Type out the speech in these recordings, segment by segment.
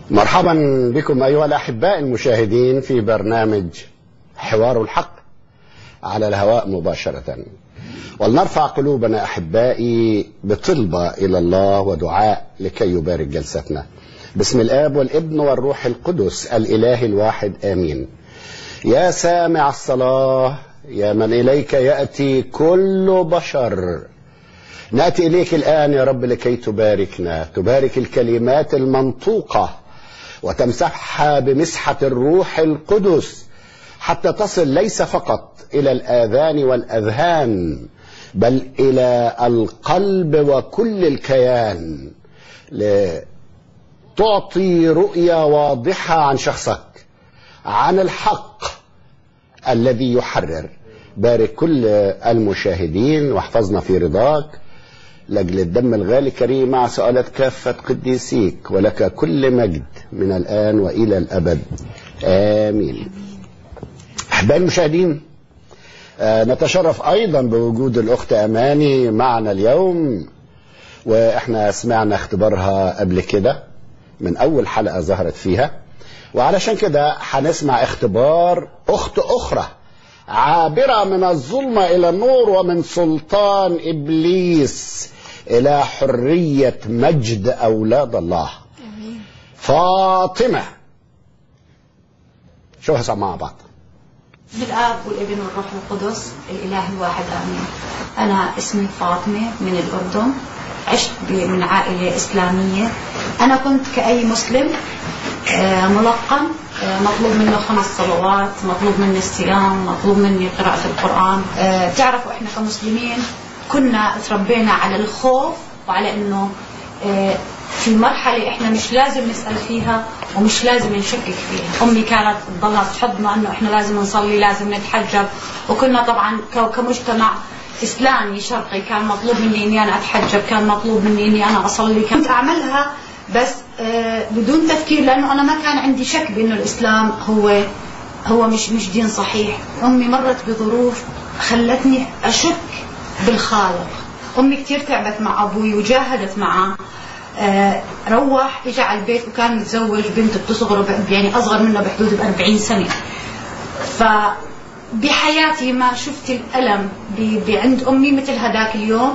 مرحبا بكم أيها الأحباء المشاهدين في برنامج حوار الحق على الهواء مباشرة ولنرفع قلوبنا أحبائي بطلبة إلى الله ودعاء لكي يبارك جلستنا بسم الآب والابن والروح القدس الإله الواحد آمين يا سامع الصلاة يا من إليك يأتي كل بشر نأتي إليك الآن يا رب لكي تباركنا تبارك الكلمات المنطوقة وتمسحها بمسحة الروح القدس حتى تصل ليس فقط إلى الآذان والأذهان بل إلى القلب وكل الكيان لتعطي رؤية واضحة عن شخصك عن الحق الذي يحرر بارك كل المشاهدين واحفظنا في رضاك لاجل الدم الغالي كريم مع سؤالات كافة قديسيك ولك كل مجد من الآن وإلى الأبد آمين أحبائي المشاهدين آه نتشرف أيضا بوجود الأخت أماني معنا اليوم وإحنا سمعنا اختبارها قبل كده من أول حلقة ظهرت فيها وعلشان كده هنسمع اختبار أخت أخرى عابرة من الظلمة إلى النور ومن سلطان إبليس إلى حرية مجد أولاد الله فاطمة شو هسه مع بعض بالآب والابن والروح القدس الإله الواحد آمين أنا اسمي فاطمة من الأردن عشت من عائلة إسلامية أنا كنت كأي مسلم ملقن مطلوب منه خمس صلوات مطلوب مني الصيام مطلوب مني قراءة القرآن تعرفوا إحنا كمسلمين كنا تربينا على الخوف وعلى إنه في مرحلة إحنا مش لازم نسأل فيها ومش لازم نشكك فيها أمي كانت تضلها تحضنا إنه إحنا لازم نصلي لازم نتحجب وكنا طبعا كمجتمع إسلامي شرقي كان مطلوب مني إني أنا أتحجب كان مطلوب مني إني أنا أصلي كنت أعملها بس بدون تفكير لانه انا ما كان عندي شك بانه الاسلام هو هو مش مش دين صحيح امي مرت بظروف خلتني اشك بالخالق امي كثير تعبت مع ابوي وجاهدت معه روح اجى على البيت وكان متزوج بنت بتصغر يعني اصغر منه بحدود ب 40 سنه ف بحياتي ما شفت الالم عند امي مثل هذاك اليوم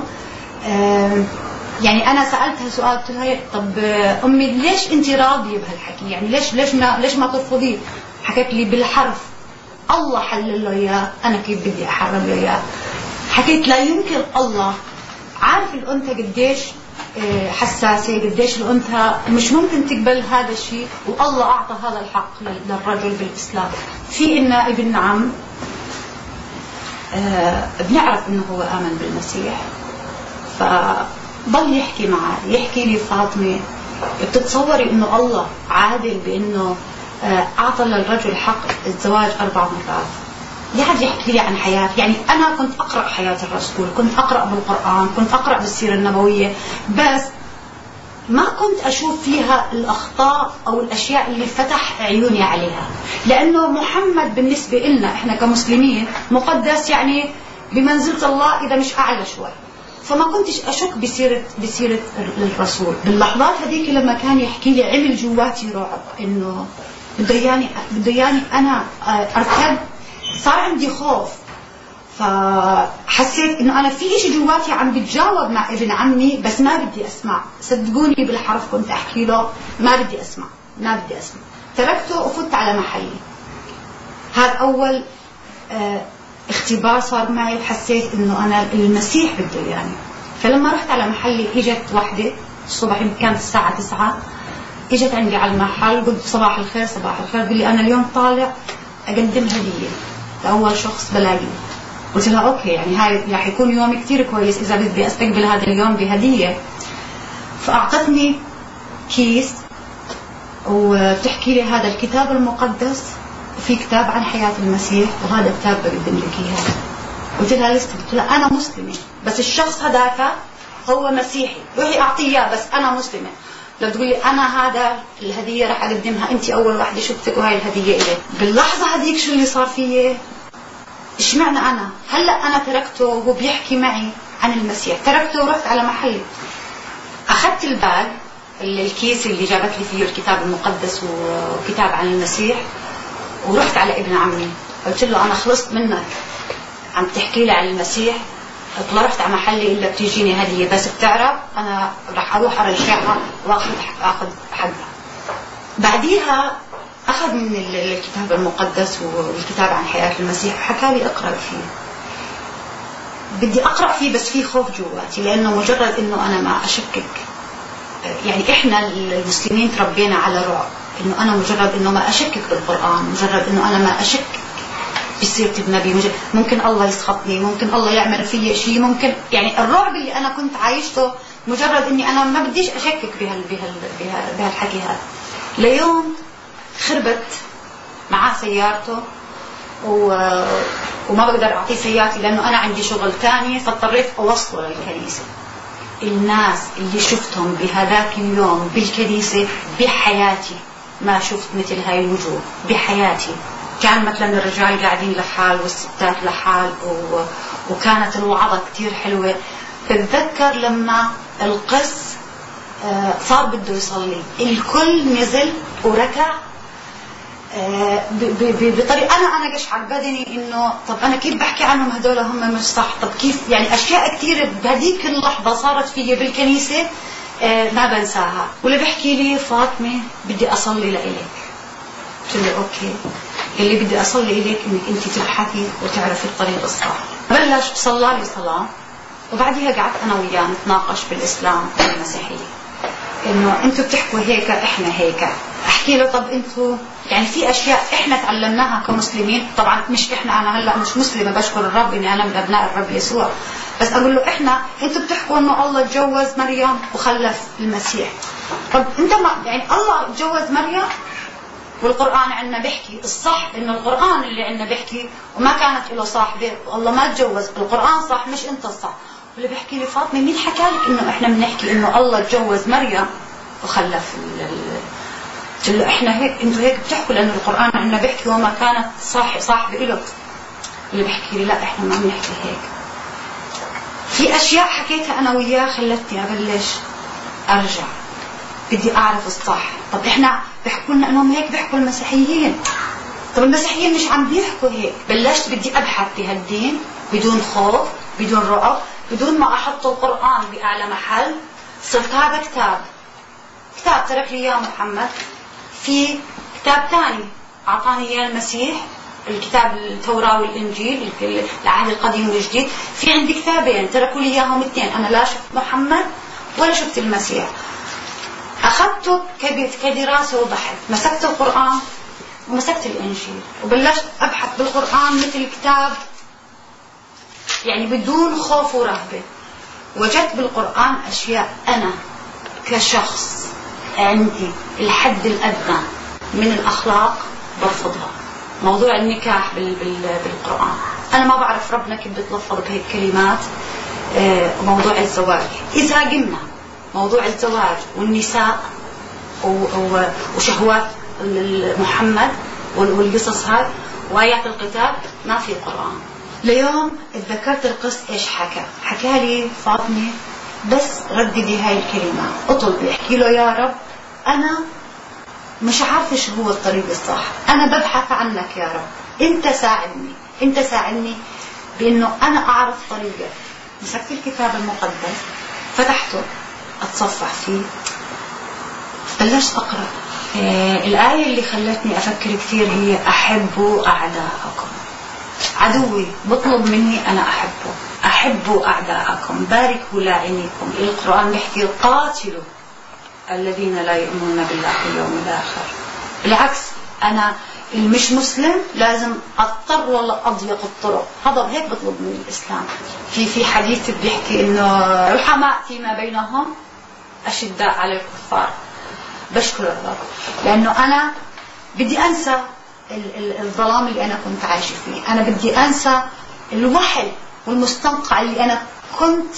يعني انا سالتها سؤال قلت لها طب امي ليش انت راضيه بهالحكي يعني ليش ليش ما ليش ما ترفضيه حكت لي بالحرف الله حلل له اياه انا كيف بدي احرم له اياه حكيت لا يمكن الله عارف الانثى قديش حساسه قديش الانثى مش ممكن تقبل هذا الشيء والله اعطى هذا الحق للرجل بالاسلام في إنا ابن عم بنعرف انه هو امن بالمسيح ف ضل يحكي معي يحكي لي فاطمة بتتصوري انه الله عادل بانه اعطى للرجل حق الزواج اربع مرات يقعد يحكي لي عن حياة يعني أنا كنت أقرأ حياة الرسول كنت أقرأ بالقرآن كنت أقرأ بالسيرة النبوية بس ما كنت أشوف فيها الأخطاء أو الأشياء اللي فتح عيوني عليها لأنه محمد بالنسبة لنا إحنا كمسلمين مقدس يعني بمنزلة الله إذا مش أعلى شوي فما كنتش اشك بسيره بسيره الرسول باللحظات هذيك لما كان يحكي لي عمل جواتي رعب انه بده ياني بده ياني انا اركب صار عندي خوف فحسيت انه انا في شيء جواتي عم بتجاوب مع ابن عمي بس ما بدي اسمع صدقوني بالحرف كنت احكي له ما بدي اسمع ما بدي اسمع تركته وفت على محلي هذا اول آه اختبار صار معي وحسيت انه انا المسيح بده يعني فلما رحت على محلي اجت وحده الصبح كانت الساعة تسعة اجت عندي على المحل قلت صباح الخير صباح الخير قال لي انا اليوم طالع اقدم هدية لاول شخص بلاقيه قلت لها اوكي يعني هاي راح يكون يوم كثير كويس اذا بدي استقبل هذا اليوم بهدية فاعطتني كيس وبتحكي لي هذا الكتاب المقدس في كتاب عن حياة المسيح وهذا كتاب بقدم لك اياه قلت لها لسه قلت لها انا مسلمة بس الشخص هذاك هو مسيحي روحي اعطيه اياه بس انا مسلمة لو تقول لي انا هذا الهدية راح اقدمها انت اول واحدة شفتك وهاي الهدية الي باللحظة هذيك شو اللي صار فيي اشمعنى انا هلا انا تركته وهو بيحكي معي عن المسيح تركته ورحت على محلي اخذت الباج الكيس اللي جابت لي فيه الكتاب المقدس وكتاب عن المسيح ورحت على ابن عمي قلت له انا خلصت منك عم تحكي لي عن المسيح قلت له رحت على محلي الا بتجيني هديه بس بتعرف انا راح اروح ارجعها واخذ اخذ حقها بعديها اخذ من الكتاب المقدس والكتاب عن حياه المسيح حكى لي اقرا فيه بدي اقرا فيه بس في خوف جواتي لانه مجرد انه انا ما اشكك يعني احنا المسلمين تربينا على رعب انه انا مجرد انه ما اشكك بالقران مجرد انه انا ما اشكك بسيرة النبي ممكن الله يسخطني ممكن الله يعمل في شيء ممكن يعني الرعب اللي انا كنت عايشته مجرد اني انا ما بديش اشكك بهال بهال بهالحكي هذا ليوم خربت معاه سيارته و... وما بقدر اعطيه سيارتي لانه انا عندي شغل ثاني فاضطريت اوصله للكنيسه الناس اللي شفتهم بهذاك اليوم بالكنيسه بحياتي ما شفت مثل هاي الوجوه بحياتي كان مثلا الرجال قاعدين لحال والستات لحال و... وكانت الوعظة كتير حلوة بتذكر لما القس صار بده يصلي الكل نزل وركع بطريقه انا انا قشعر بدني انه طب انا كيف بحكي عنهم هدول هم مش صح طب كيف يعني اشياء كثير بهذيك اللحظه صارت في بالكنيسه ما بنساها واللي بحكي لي فاطمه بدي اصلي لإلك قلت له اوكي اللي بدي اصلي اليك انك انت تبحثي وتعرفي الطريق الصح بلش صلى لي صلاه وبعديها قعدت انا وياه نتناقش بالاسلام والمسيحيه انه انتم بتحكوا هيك احنا هيك احكي له طب انتم يعني في اشياء احنا تعلمناها كمسلمين طبعا مش احنا انا هلا مش مسلمه بشكر الرب اني انا من ابناء الرب يسوع بس اقول له احنا انتم بتحكوا انه الله تجوز مريم وخلف المسيح طب انت ما يعني الله تجوز مريم والقرآن عندنا بيحكي الصح انه القرآن اللي عندنا بيحكي وما كانت له صاحبة والله ما تجوز القرآن صح مش انت الصح واللي بيحكي لي فاطمة مين حكى لك انه احنا بنحكي انه الله تجوز مريم وخلف قلت له احنا هيك انتوا هيك بتحكوا لانه القرآن عندنا بيحكي وما كانت صاحب صاحبة له اللي بيحكي لي لا احنا ما بنحكي هيك في اشياء حكيتها انا وياه خلتني ابلش ارجع بدي اعرف الصح طب احنا بيحكوا لنا انهم هيك بيحكوا المسيحيين طب المسيحيين مش عم بيحكوا هيك بلشت بدي ابحث بهالدين بدون خوف بدون رعب بدون ما احط القران باعلى محل صرت هذا كتاب كتاب ترك لي اياه محمد في كتاب ثاني اعطاني اياه المسيح الكتاب التوراة والإنجيل العهد القديم والجديد في عندي كتابين تركوا لي إياهم اثنين أنا لا شفت محمد ولا شفت المسيح أخذته كدراسة وبحث مسكت القرآن ومسكت الإنجيل وبلشت أبحث بالقرآن مثل كتاب يعني بدون خوف ورهبة وجدت بالقرآن أشياء أنا كشخص عندي الحد الأدنى من الأخلاق برفضها موضوع النكاح بال بال بالقرآن أنا ما بعرف ربنا كيف بتلفظ بهيك كلمات موضوع الزواج إذا قلنا موضوع الزواج والنساء وشهوات محمد والقصص هاي وآيات القتال ما في قرآن ليوم تذكرت القصة ايش حكى حكى لي فاطمة بس رددي هاي الكلمة اطلبي احكي له يا رب أنا مش عارفة شو هو الطريق الصح أنا ببحث عنك يا رب أنت ساعدني أنت ساعدني بأنه أنا أعرف طريقك مسكت الكتاب المقدس فتحته أتصفح فيه بلشت أقرأ آه الآية اللي خلتني أفكر كثير هي أحبوا أعداءكم عدوي بطلب مني أنا أحبه أحبوا أعداءكم باركوا لاعنيكم القرآن بيحكي قاتلوا الذين لا يؤمنون بالله واليوم الآخر بالعكس أنا المش مسلم لازم اضطر ولا اضيق الطرق هذا هيك بطلب من الاسلام في في حديث بيحكي انه رحماء فيما بينهم اشداء على الكفار بشكر الرب لانه انا بدي انسى الظلام اللي انا كنت عايشه فيه انا بدي انسى الوحل والمستنقع اللي انا كنت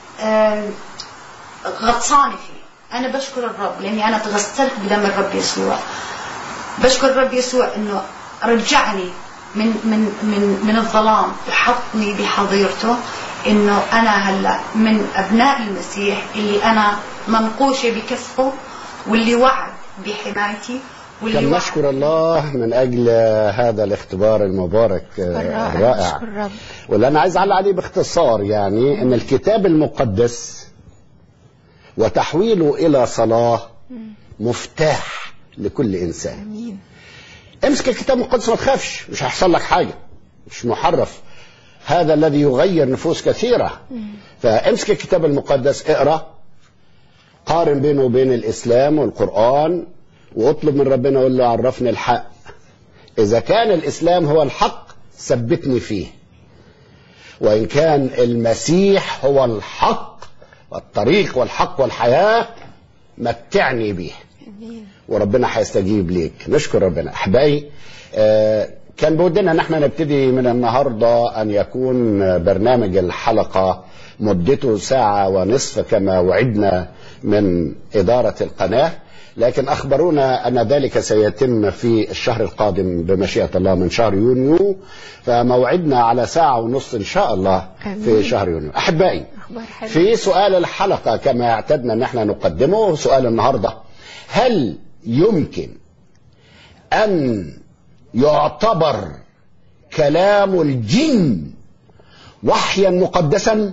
غطسانه فيه انا بشكر الرب لاني انا تغسلت بدم الرب يسوع بشكر الرب يسوع انه رجعني من من من من الظلام وحطني بحظيرته انه انا هلا من ابناء المسيح اللي انا منقوشه بكفه واللي وعد بحمايتي واللي كم وعد نشكر الله من اجل هذا الاختبار المبارك آه، الرائع الرائع نشكر الرب واللي انا عايز اعلق عليه باختصار يعني ان الكتاب المقدس وتحويله الى صلاه مفتاح لكل انسان امين امسك الكتاب المقدس ما تخافش مش هيحصل لك حاجه مش محرف هذا الذي يغير نفوس كثيره فامسك الكتاب المقدس اقرا قارن بينه وبين الاسلام والقران واطلب من ربنا وقول له عرفني الحق اذا كان الاسلام هو الحق ثبتني فيه وان كان المسيح هو الحق والطريق والحق والحياه متعني به امين وربنا هيستجيب ليك نشكر ربنا احبائي آه، كان بودنا ان احنا نبتدي من النهارده ان يكون برنامج الحلقه مدته ساعه ونصف كما وعدنا من اداره القناه لكن اخبرونا ان ذلك سيتم في الشهر القادم بمشيئه الله من شهر يونيو فموعدنا على ساعه ونصف ان شاء الله في آمين. شهر يونيو احبائي اخبار حلوه في سؤال الحلقة كما اعتدنا ان احنا نقدمه سؤال النهاردة هل يمكن ان يعتبر كلام الجن وحيا مقدسا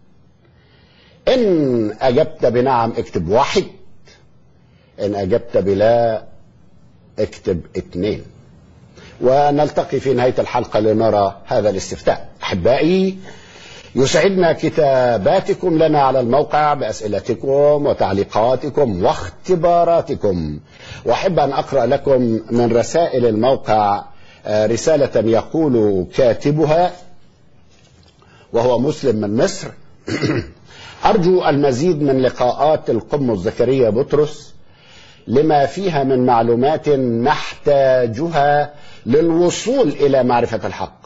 ان اجبت بنعم اكتب واحد ان اجبت بلا اكتب اثنين ونلتقي في نهاية الحلقة لنرى هذا الاستفتاء احبائي يسعدنا كتاباتكم لنا على الموقع بأسئلتكم وتعليقاتكم واختباراتكم وأحب أن أقرأ لكم من رسائل الموقع آه، رسالة يقول كاتبها وهو مسلم من مصر أرجو المزيد من لقاءات القمص زكريا بطرس لما فيها من معلومات نحتاجها للوصول إلى معرفة الحق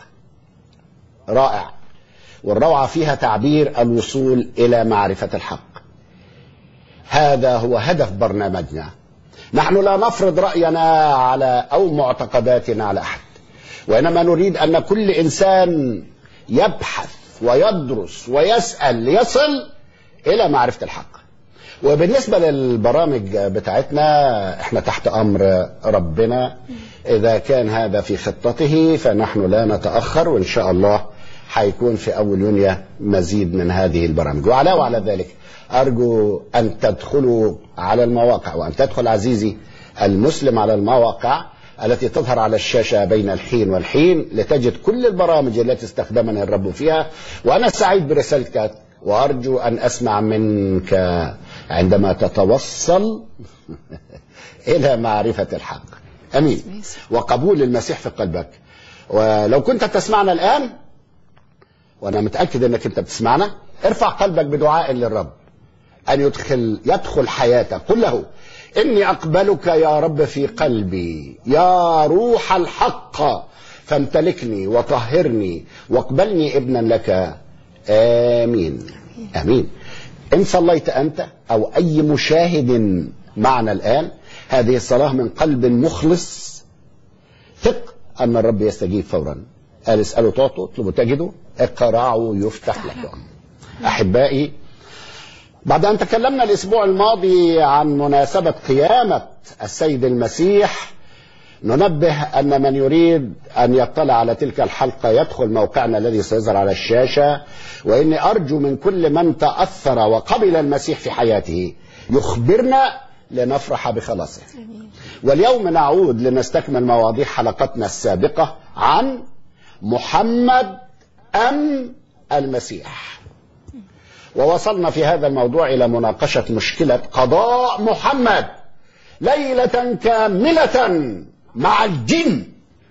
رائع والروعة فيها تعبير الوصول إلى معرفة الحق هذا هو هدف برنامجنا نحن لا نفرض رأينا على أو معتقداتنا على أحد وإنما نريد أن كل إنسان يبحث ويدرس ويسأل ليصل إلى معرفة الحق وبالنسبة للبرامج بتاعتنا احنا تحت أمر ربنا إذا كان هذا في خطته فنحن لا نتأخر وإن شاء الله حيكون في أول يونيو مزيد من هذه البرامج وعلاوة على ذلك أرجو أن تدخلوا على المواقع وأن تدخل عزيزي المسلم على المواقع التي تظهر على الشاشة بين الحين والحين لتجد كل البرامج التي استخدمني الرب فيها وأنا سعيد برسالتك وأرجو أن أسمع منك عندما تتوصل إلى معرفة الحق أمين وقبول المسيح في قلبك ولو كنت تسمعنا الآن وأنا متأكد أنك أنت بتسمعنا ارفع قلبك بدعاء للرب أن يدخل يدخل حياتك قل له إني أقبلك يا رب في قلبي يا روح الحق فامتلكني وطهرني واقبلني ابنا لك آمين آمين إن صليت أنت أو أي مشاهد معنا الآن هذه الصلاة من قلب مخلص ثق أن الرب يستجيب فورا قال اسألوا تعطوا اطلبوا تجدوا اقرعوا يفتح لكم أحبائي بعد أن تكلمنا الأسبوع الماضي عن مناسبة قيامة السيد المسيح ننبه أن من يريد أن يطلع على تلك الحلقة يدخل موقعنا الذي سيظهر على الشاشة وإني أرجو من كل من تأثر وقبل المسيح في حياته يخبرنا لنفرح بخلاصه واليوم نعود لنستكمل مواضيع حلقتنا السابقة عن محمد أم المسيح ووصلنا في هذا الموضوع إلى مناقشة مشكلة قضاء محمد ليلة كاملة مع الجن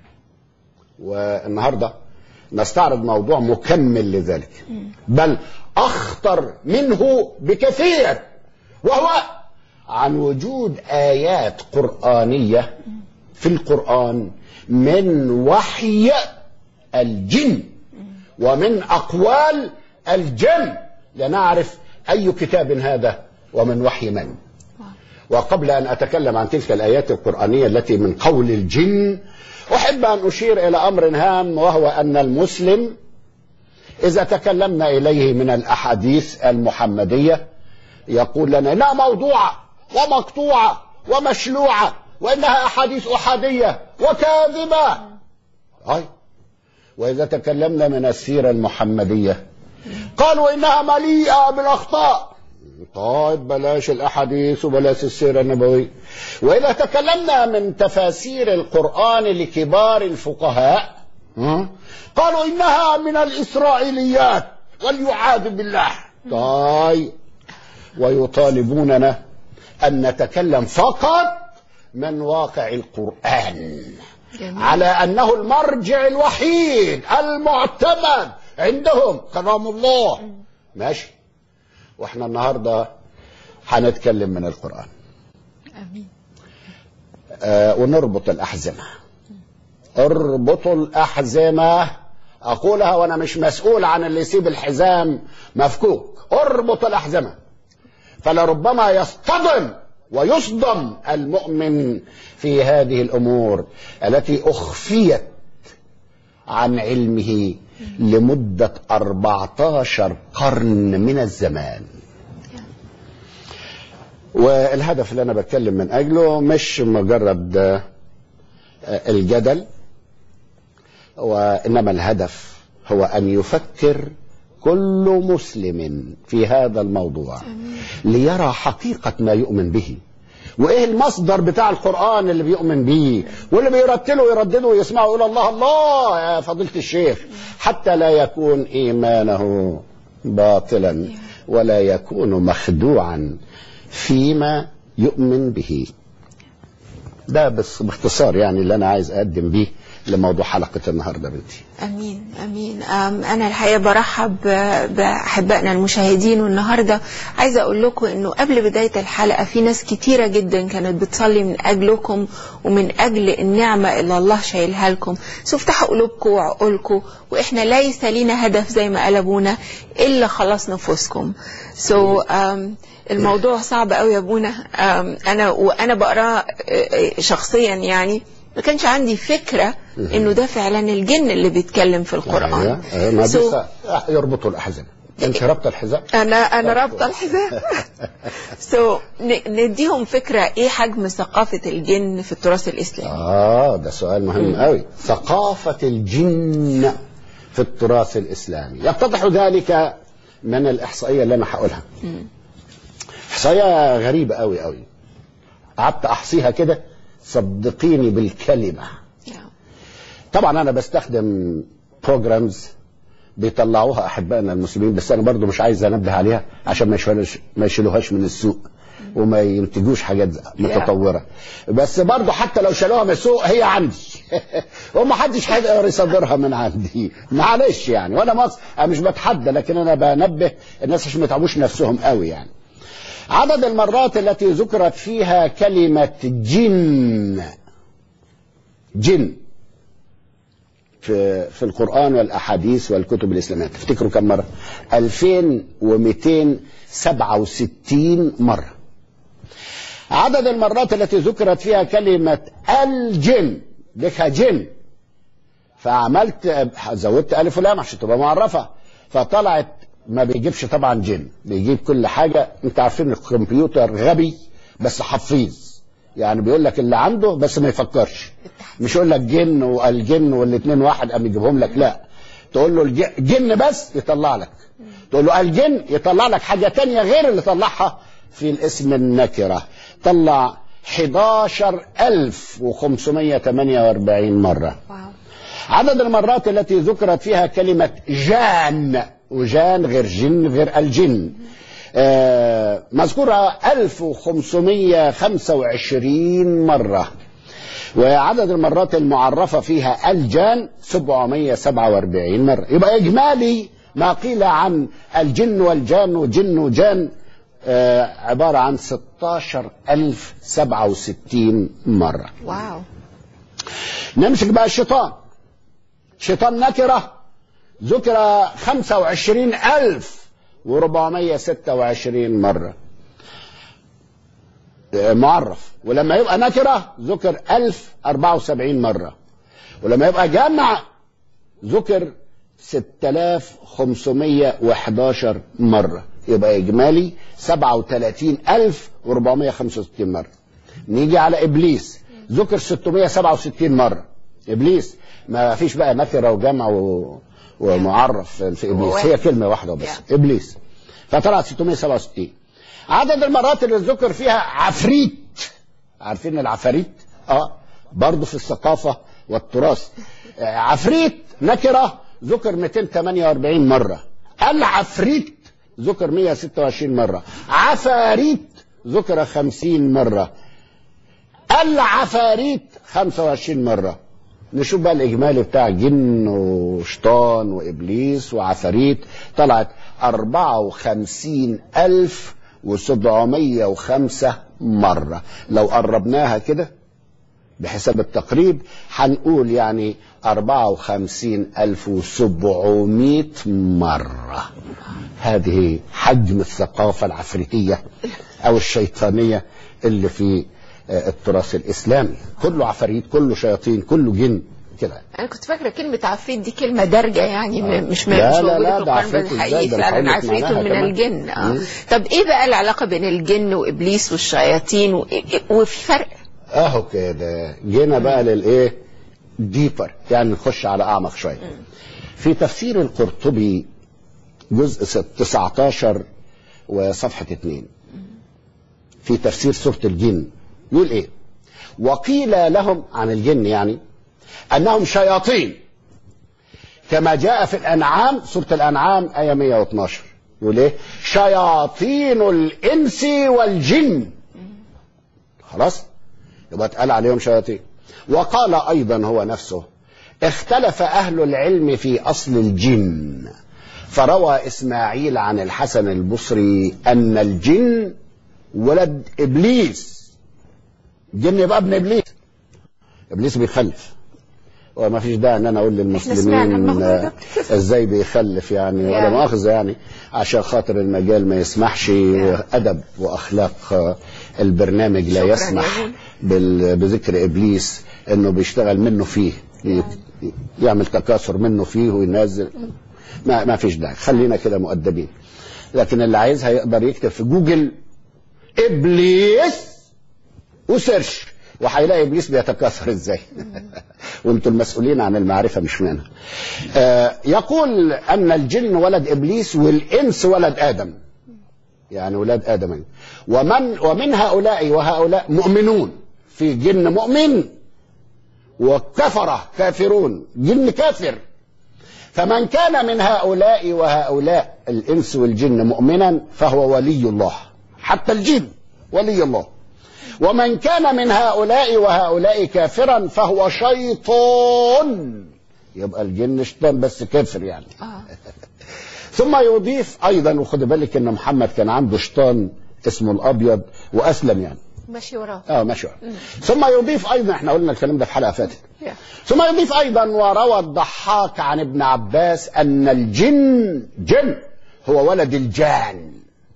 والنهاردة نستعرض موضوع مكمل لذلك بل أخطر منه بكثير وهو عن وجود آيات قرآنية في القرآن من وحي الجن ومن أقوال الجن لنعرف أي كتاب هذا ومن وحي من وقبل أن أتكلم عن تلك الآيات القرآنية التي من قول الجن أحب أن أشير إلى أمر هام وهو أن المسلم إذا تكلمنا إليه من الأحاديث المحمدية يقول لنا لا موضوعة ومقطوعة ومشلوعة وإنها أحاديث أحادية وكاذبة أي وإذا تكلمنا من السيرة المحمدية قالوا إنها مليئة بالأخطاء طيب بلاش الأحاديث وبلاش السيرة النبوية وإذا تكلمنا من تفاسير القرآن لكبار الفقهاء ها؟ قالوا إنها من الإسرائيليات واليعاذ بالله طيب ويطالبوننا أن نتكلم فقط من واقع القرآن جميل. على أنه المرجع الوحيد المعتمد عندهم كرام الله ماشي واحنا النهارده هنتكلم من القرآن امين آه ونربط الأحزمة اربطوا الأحزمة أقولها وأنا مش مسؤول عن اللي يسيب الحزام مفكوك اربط الأحزمة فلربما يصطدم ويصدم المؤمن في هذه الأمور التي أخفيت عن علمه لمدة 14 قرن من الزمان والهدف اللي أنا بتكلم من أجله مش مجرد آه، الجدل وإنما الهدف هو أن يفكر كل مسلم في هذا الموضوع ليرى حقيقة ما يؤمن به وايه المصدر بتاع القرآن اللي بيؤمن بيه واللي بيرتله ويردده ويسمعه يقول الله الله يا فضيلة الشيخ حتى لا يكون إيمانه باطلا ولا يكون مخدوعا فيما يؤمن به ده بس باختصار يعني اللي أنا عايز أقدم بيه لموضوع حلقة النهاردة بنتي امين امين أم انا الحقيقه برحب ب- باحبائنا المشاهدين والنهارده عايزه اقول لكم انه قبل بدايه الحلقه في ناس كتيره جدا كانت بتصلي من اجلكم ومن اجل النعمه اللي الله شايلها لكم سو افتحوا قلوبكم وعقولكم واحنا ليس لينا هدف زي ما قال ابونا الا خلاص نفوسكم سو so, الموضوع صعب قوي يا ابونا أم، انا وانا بقراه آه، آه، شخصيا يعني ما كانش عندي فكره انه ده فعلا الجن اللي بيتكلم في القران أيوة. أيوة. ما So, so يربطوا الأحزمة أنت ربط الحزام انا انا رابطه الحزام سو نديهم فكره ايه حجم ثقافه الجن في التراث الاسلامي آه ده سؤال مهم قوي ثقافة الجن في التراث الإسلامي يتضح ذلك من الإحصائية اللي أنا هقولها إحصائية غريبة قوي قوي قعدت أحصيها كده صدقيني بالكلمة طبعا أنا بستخدم بروجرامز بيطلعوها أحبائنا المسلمين بس أنا برضو مش عايز أنبه عليها عشان ما يشيلوهاش ما يشيلوهاش من السوق وما ينتجوش حاجات متطورة بس برضو حتى لو شالوها من السوق هي عندي وما حدش هيقدر يصدرها من عندي معلش يعني وانا مصر انا مش بتحدى لكن انا بنبه الناس عشان ما يتعبوش نفسهم قوي يعني عدد المرات التي ذكرت فيها كلمة جن جن في في القرآن والأحاديث والكتب الإسلامية تفتكروا كم مرة 2267 مرة عدد المرات التي ذكرت فيها كلمة الجن بها جن فعملت زودت ألف ولام عشان تبقى معرفة فطلعت ما بيجيبش طبعا جن بيجيب كل حاجة انت عارفين الكمبيوتر غبي بس حفيظ يعني بيقول لك اللي عنده بس ما يفكرش مش يقول لك جن والجن والاثنين واحد قام يجيبهم لك لا تقول له الج- جن بس يطلع لك تقول له الجن يطلع لك حاجة تانية غير اللي طلعها في الاسم النكرة طلع 11548 مرة واو عدد المرات التي ذكرت فيها كلمة جان وجان غير جن غير الجن آه مذكورة 1525 مرة وعدد المرات المعرفة فيها الجان 747 مرة يبقى إجمالي ما قيل عن الجن والجان وجن وجان آه عبارة عن 16067 مرة واو نمسك بقى الشيطان شيطان نكرة ذكر 25426 مرة معرف ولما يبقى نكرة ذكر 1074 مرة ولما يبقى جمع ذكر 6511 مرة يبقى إجمالي 37465 مرة نيجي على ابليس ذكر 667 مره ابليس ما فيش بقى نكره وجمع و... ومعرف في ابليس هي كلمه واحده بس Yeah. ابليس فطلعت 667 عدد المرات اللي ذكر فيها عفريت عارفين العفاريت اه برضه في الثقافه والتراث آه، عفريت نكره ذكر 248 مره العفريت ذكر 126 مره عفاريت ذكر 50 مره العفاريت 25 مرة نشوف بقى الإجمالي بتاع جن وشيطان وإبليس وعفاريت طلعت 54 ألف وسبعمية وخمسة مرة لو قربناها كده بحساب التقريب هنقول يعني أربعة وخمسين ألف وسبعمائة مرة هذه حجم الثقافة العفريتية أو الشيطانية اللي في آه، التراث الإسلامي كله عفاريت كله شياطين كله جن كده انا كنت فاكره كلمه عفريت دي كلمه دارجه يعني آه. م- مش لا، مش لا، موجوده لا، في ده القرآن عفريت إزاي؟ الحقيقي ده فعلا الحقيقة عفريت معناها من كمان. الجن اه مم. طب ايه بقى العلاقه بين الجن وابليس والشياطين و... وفي فرق اهو كده جينا بقى للايه ديبر يعني نخش على اعمق شويه في تفسير القرطبي جزء ست- 19 وصفحه 2 في تفسير سوره الجن يقول ايه وقيل لهم عن الجن يعني انهم شياطين كما جاء في الانعام سوره الانعام ايه 112 يقول ايه شياطين الانس والجن خلاص يبقى اتقال عليهم شياطين وقال ايضا هو نفسه اختلف اهل العلم في اصل الجن فروى اسماعيل عن الحسن البصري ان الجن ولد ابليس جن يبقى ابن ابليس ابليس بيخلف وما فيش داعي ان انا اقول سمعنا للمسلمين الموضوع ده. آه، ازاي بيخلف يعني ولا يعني. مؤاخذه يعني عشان خاطر المجال ما يسمحش ادب واخلاق آه، البرنامج لا شكراً يسمح يا بال- بذكر ابليس انه بيشتغل منه فيه ي- يعمل تكاثر منه فيه وينزل ما ما فيش داعي خلينا كده مؤدبين لكن اللي عايزها يقدر يكتب في جوجل ابليس وسيرش وهيلاقي ابليس بيتكاثر ازاي وانتم المسؤولين عن المعرفه مش منها آه يقول ان الجن ولد ابليس والانس ولد ادم يعني ولاد ادم ومن ومن هؤلاء وهؤلاء مؤمنون في جن مؤمن وكفره كافرون جن كافر فمن كان من هؤلاء وهؤلاء الانس والجن مؤمنا فهو ولي الله حتى الجن ولي الله ومن كان من هؤلاء وهؤلاء كافرا فهو شيطان يبقى الجن شيطان بس كافر يعني اه ثم يضيف ايضا وخد بالك ان محمد كان عنده شيطان اسمه الابيض واسلم يعني ماشي وراه اه ماشي ثم يضيف ايضا احنا قلنا الكلام ده في حلقه فاتت Yeah. ثم يضيف ايضا وروى الضحاك عن ابن عباس ان الجن جن هو ولد الجان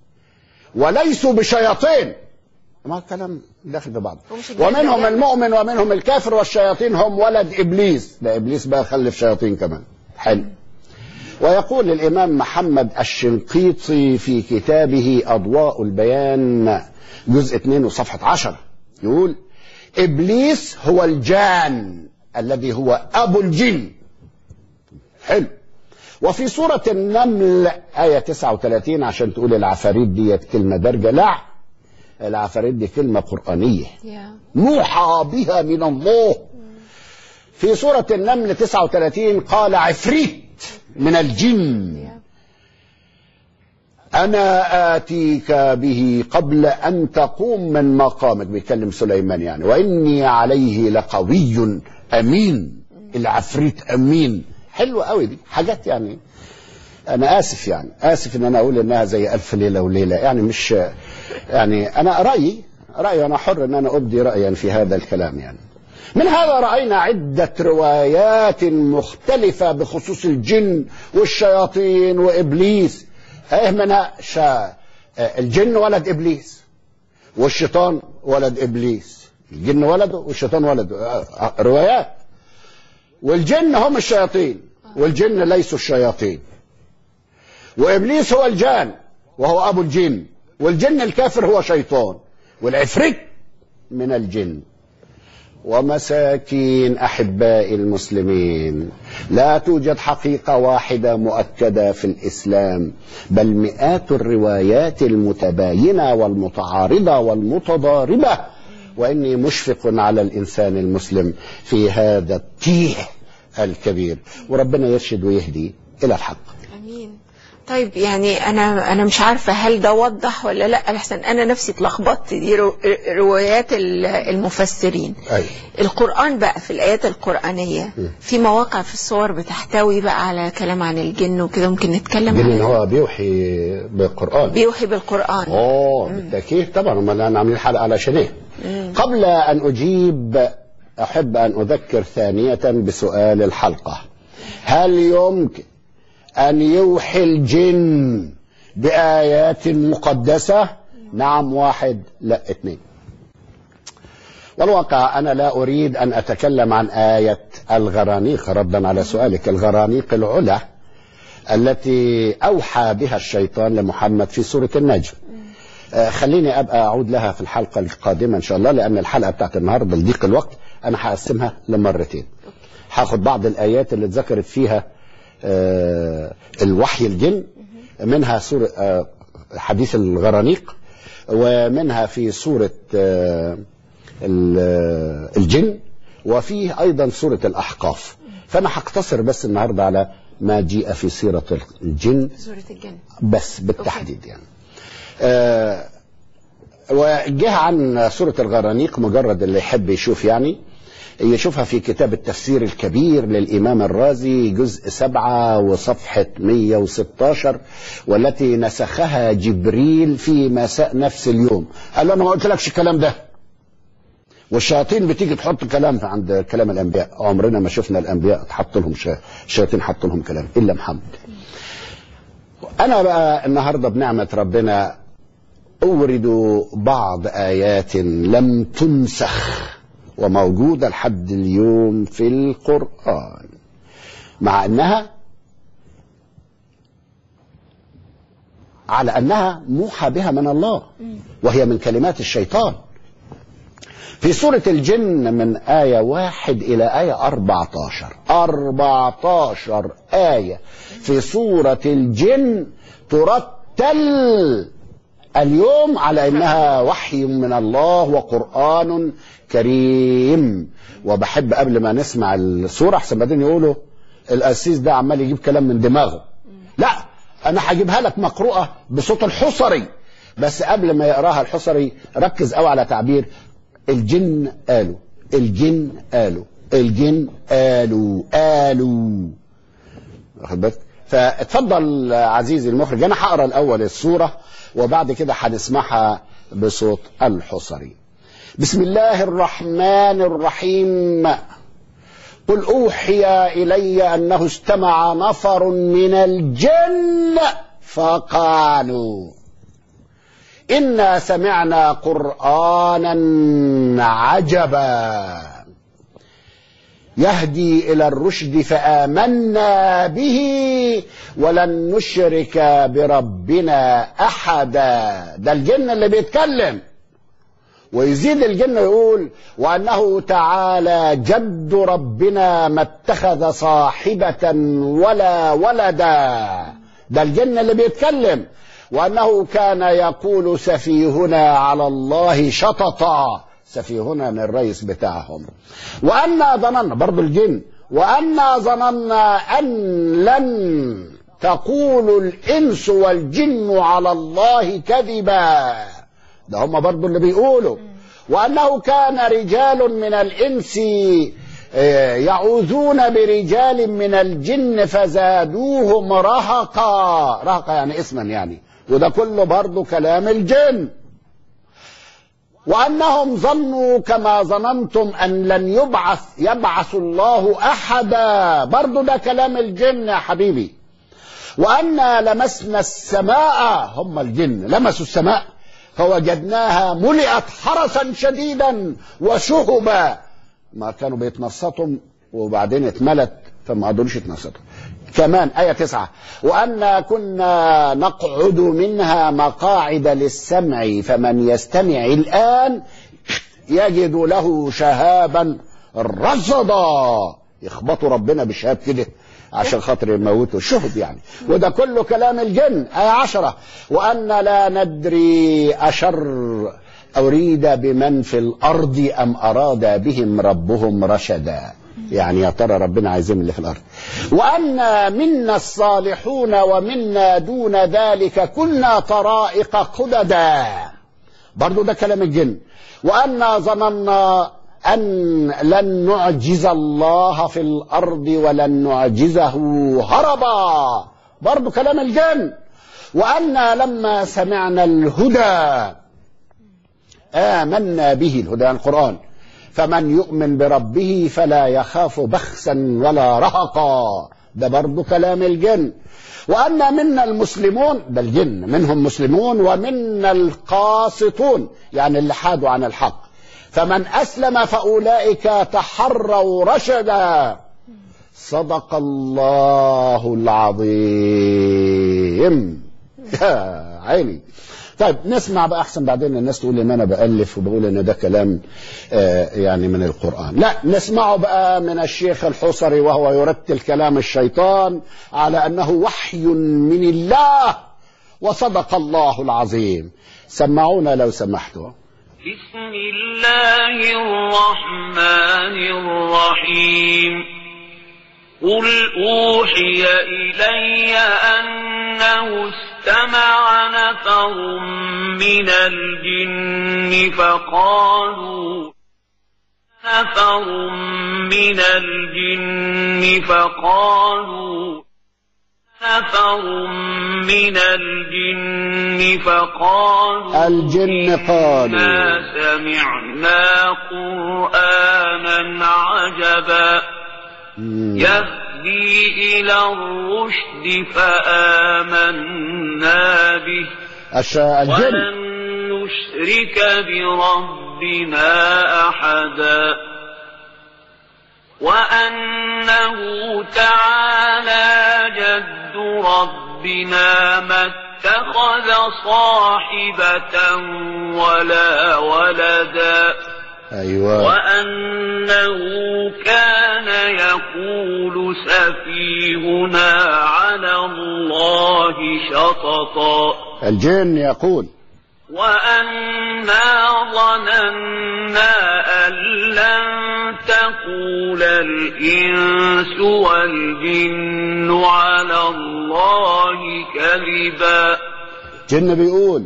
وليسوا بشياطين ما الكلام داخل في بعض ومش الجن ومنهم ده- المؤمن ومنهم الكافر والشياطين هم ولد ابليس ده ابليس بقى خلف شياطين كمان حلو ويقول الامام محمد الشنقيطي في كتابه اضواء البيان جزء 2 وصفحه 10 يقول ابليس هو الجان الذي هو ابو الجن حلو وفي سورة النمل آية 39 عشان تقول العفاريت ديت كلمة درجة لا العفاريت دي كلمة قرآنية يا موحى بها من الله في سورة النمل 39 قال عفريت من الجن أنا آتيك به قبل أن تقوم من مقامك بيكلم سليمان يعني وإني عليه لقوي أمين العفريت أمين حلوة قوي دي حاجات يعني أنا آسف يعني آسف إن أنا أقول إنها زي ألف ليلة وليلة يعني مش يعني أنا رأيي رأيي أنا حر إن أنا أبدي رأيا في هذا الكلام يعني من هذا رأينا عدة روايات مختلفة بخصوص الجن والشياطين وإبليس ايه منها شا الجن ولد إبليس والشيطان ولد إبليس الجن ولده والشيطان ولده روايات والجن هم الشياطين والجن ليسوا الشياطين وإبليس هو الجان وهو أبو الجن والجن الكافر هو شيطان والعفريت من الجن ومساكين احباء المسلمين لا توجد حقيقه واحده مؤكده في الاسلام بل مئات الروايات المتباينه والمتعارضه والمتضاربه واني مشفق على الانسان المسلم في هذا التيه الكبير وربنا يرشد ويهدي الى الحق امين طيب يعني انا انا مش عارفه هل ده وضح ولا لا احسن انا نفسي اتلخبطت دي رو- روايات ال- المفسرين أيوة. القران بقى في الايات القرانيه في مواقع في الصور بتحتوي بقى على كلام عن الجن وكده ممكن نتكلم جن ان عنه هو بيوحي بالقران بيوحي بالقران اه بالتاكيد طبعا امال انا عاملين حلقه علشان ايه قبل ان اجيب احب ان اذكر ثانيه بسؤال الحلقه هل يمكن ان يوحي الجن بايات مقدسه نعم واحد لا اثنين والواقع انا لا اريد ان اتكلم عن ايه الغرانيق ردا على سؤالك الغرانيق العلا التي اوحى بها الشيطان لمحمد في سوره النجم آه، خليني ابقى اعود لها في الحلقه القادمه ان شاء الله لان الحلقه بتاعت النهارده لضيق الوقت انا هقسمها لمرتين هاخد بعض الايات اللي اتذكرت فيها آه، الوحي الجن منها سوره آه، حديث الغرانيق ومنها في سوره آه، ال- الجن وفيه ايضا سوره الاحقاف فانا هقتصر بس النهارده على ما جيء في سيره الجن سوره الجن بس بالتحديد يعني آه وجه عن سورة الغرانيق مجرد اللي يحب يشوف يعني يشوفها في كتاب التفسير الكبير للإمام الرازي جزء سبعة وصفحة 116 والتي نسخها جبريل في مساء نفس اليوم قال له أنا ما قلتلكش الكلام ده والشياطين بتيجي تحط كلام عند كلام الأنبياء عمرنا ما شفنا الأنبياء تحط لهم شا- الشياطين حط لهم كلام إلا محمد أنا بقى النهاردة بنعمة ربنا أورد بعض آيات لم تنسخ وموجودة لحد اليوم في القرآن مع أنها على أنها موحى بها من الله وهي من كلمات الشيطان في سورة الجن من آية واحد إلى آية أربعة عشر أربعة آية في سورة الجن ترتل اليوم على انها وحي من الله وقران كريم وبحب قبل ما نسمع السوره احسن بعدين يقولوا القسيس ده عمال يجيب كلام من دماغه لا انا هجيبها لك مقروءه بصوت الحصري بس قبل ما يقراها الحصري ركز قوي على تعبير الجن قالوا الجن قالوا الجن قالوا قالوا واخد بالك فاتفضل عزيزي المخرج انا هقرا الاول السوره وبعد كده هنسمعها بصوت الحصري بسم الله الرحمن الرحيم قل اوحي الي انه استمع نفر من الجن فقالوا انا سمعنا قرانا عجبا يهدي الى الرشد فامنا به ولن نشرك بربنا احدا ده الجن اللي بيتكلم ويزيد الجن يقول وانه تعالى جد ربنا ما اتخذ صاحبه ولا ولدا ده الجن اللي بيتكلم وانه كان يقول سفيهنا على الله شططا سفيهنا من الرئيس بتاعهم وأنا ظننا برضو الجن وأنا ظننا أن لن تقول الإنس والجن على الله كذبا ده هم برضو اللي بيقولوا وأنه كان رجال من الإنس آه، يعوذون برجال من الجن فزادوهم رهقا رهقا يعني اسما يعني وده كله برضو كلام الجن وأنهم ظنوا كما ظننتم أن لن يبعث يبعث الله أحدا برضو ده كلام الجن يا حبيبي وأنا لمسنا السماء هم الجن لمسوا السماء فوجدناها ملئت حرسا شديدا وشهبا ما كانوا بيتنصتوا وبعدين اتملت فما قدروش يتنصتوا كمان آية تسعة وأنا كنا نقعد منها مقاعد للسمع فمن يستمع الآن يجد له شهابا رصدا يخبطوا ربنا بشهاب كده عشان خاطر يموتوا الشهد يعني وده كله كلام الجن آية عشرة وأن لا ندري أشر أريد بمن في الأرض أم أراد بهم ربهم رشدا يعني يا ترى ربنا عايزين اللي في الأرض وأن منا الصالحون ومنا دون ذلك كنا طرائق قددا برضو ده كلام الجن وأنا ظننا أن لن نعجز الله في الأرض ولن نعجزه هربا برضو كلام الجن وأنا لما سمعنا الهدى آمنا به الهدى عن القرآن فمن يؤمن بربه فلا يخاف بخسا ولا رهقا ده برضو كلام الجن وأن منا المسلمون ده الجن منهم مسلمون ومنا القاسطون يعني اللي حادوا عن الحق فمن أسلم فأولئك تحروا رشدا صدق الله العظيم يا عيني طيب نسمع بقى احسن بعدين الناس تقول ان انا بالف وبقول ان ده كلام آه يعني من القران لا نسمعه بقى من الشيخ الحصري وهو يرتل كلام الشيطان على انه وحي من الله وصدق الله العظيم سمعونا لو سمحتوا بسم الله الرحمن الرحيم قل أوحي إلي أنه استمع نفر من الجن فقالوا نفر من الجن فقالوا نفر من الجن فقالوا الجن قالوا إنا سمعنا قرآنا عجبا يهدي إلى الرشد فآمنا به الش- الجن ولن نشرك بربنا أحدا وأنه تعالى جد ربنا ما اتخذ صاحبة ولا ولدا ايوه وأنه كان يقول سفيهنا على الله شططا الجن يقول وأنا ظننا أن لن تقول الإنس والجن على الله كذبا الجن بيقول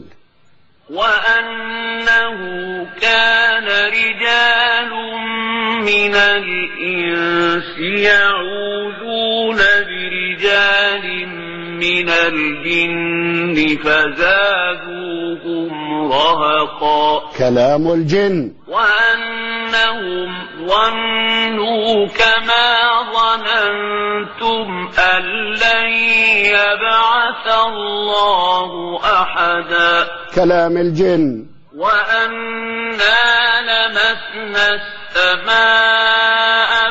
وأنه كان رجال من الإنس يعوذون برجال من الجن فزادوهم رهقا كلام الجن وأنهم ظنوا كما ظننتم أن لن يبعث الله أحدا كلام الجن وأنا لمسنا السماء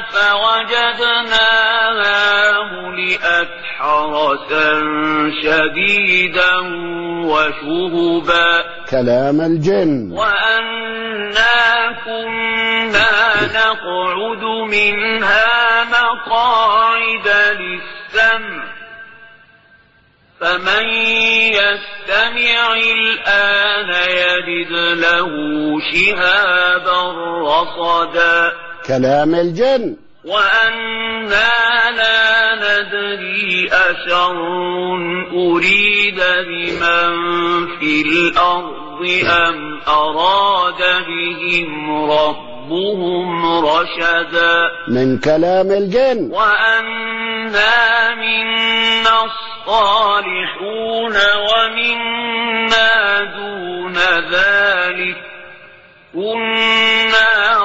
فوجدناها ملئت حرسا شديدا وشهبا كلام الجن وأنا كنا نقعد منها مقاعد للسمع فمن يستمع الآن يجد له شهابا رصدا كلام الجن وأنا لا ندري أشر أريد بمن في الأرض أم أراد بهم ربهم رشدا من كلام الجن وأنا منا الصالحون ومنا دون ذلك كنا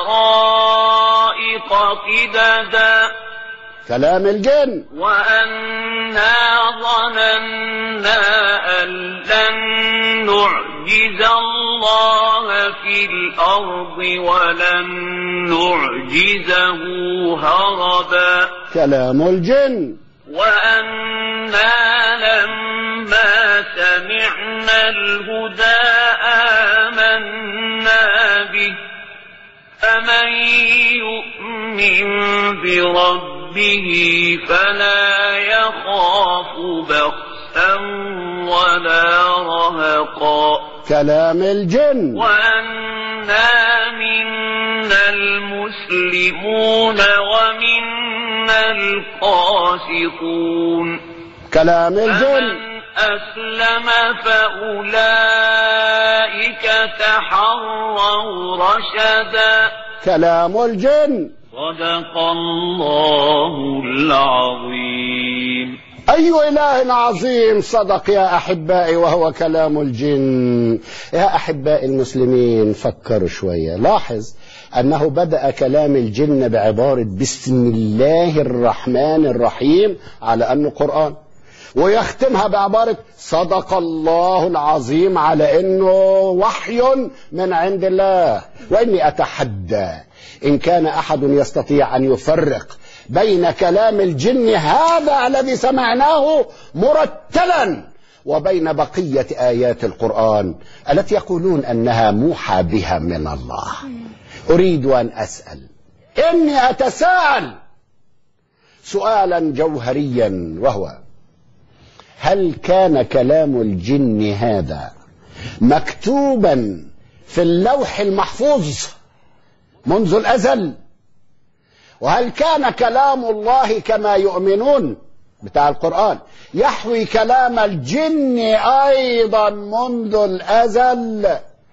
طرائق قددا كلام الجن وأنا ظننا أن لن نعجز الله في الأرض ولن نعجزه هربا كلام الجن وأنا لما سمعنا الهدى آمنا به فمن يؤمن بربه فلا يخاف بخسا ولا رهقا كلام الجن وأنا منا المسلمون ومنا القاسطون كلام الجن فمن أسلم فأولئك تحروا رشدا كلام الجن صدق الله العظيم أي إله عظيم صدق يا أحبائي وهو كلام الجن يا أحبائي المسلمين فكروا شوية لاحظ أنه بدأ كلام الجن بعبارة بسم الله الرحمن الرحيم على أنه قرآن ويختمها بعبارة صدق الله العظيم على أنه وحي من عند الله وإني أتحدى إن كان أحد يستطيع أن يفرق بين كلام الجن هذا الذي سمعناه مرتلا وبين بقية آيات القرآن التي يقولون أنها موحى بها من الله أريد أن أسأل إني أتساءل سؤالا جوهريا وهو هل كان كلام الجن هذا مكتوبا في اللوح المحفوظ منذ الازل وهل كان كلام الله كما يؤمنون بتاع القران يحوي كلام الجن ايضا منذ الازل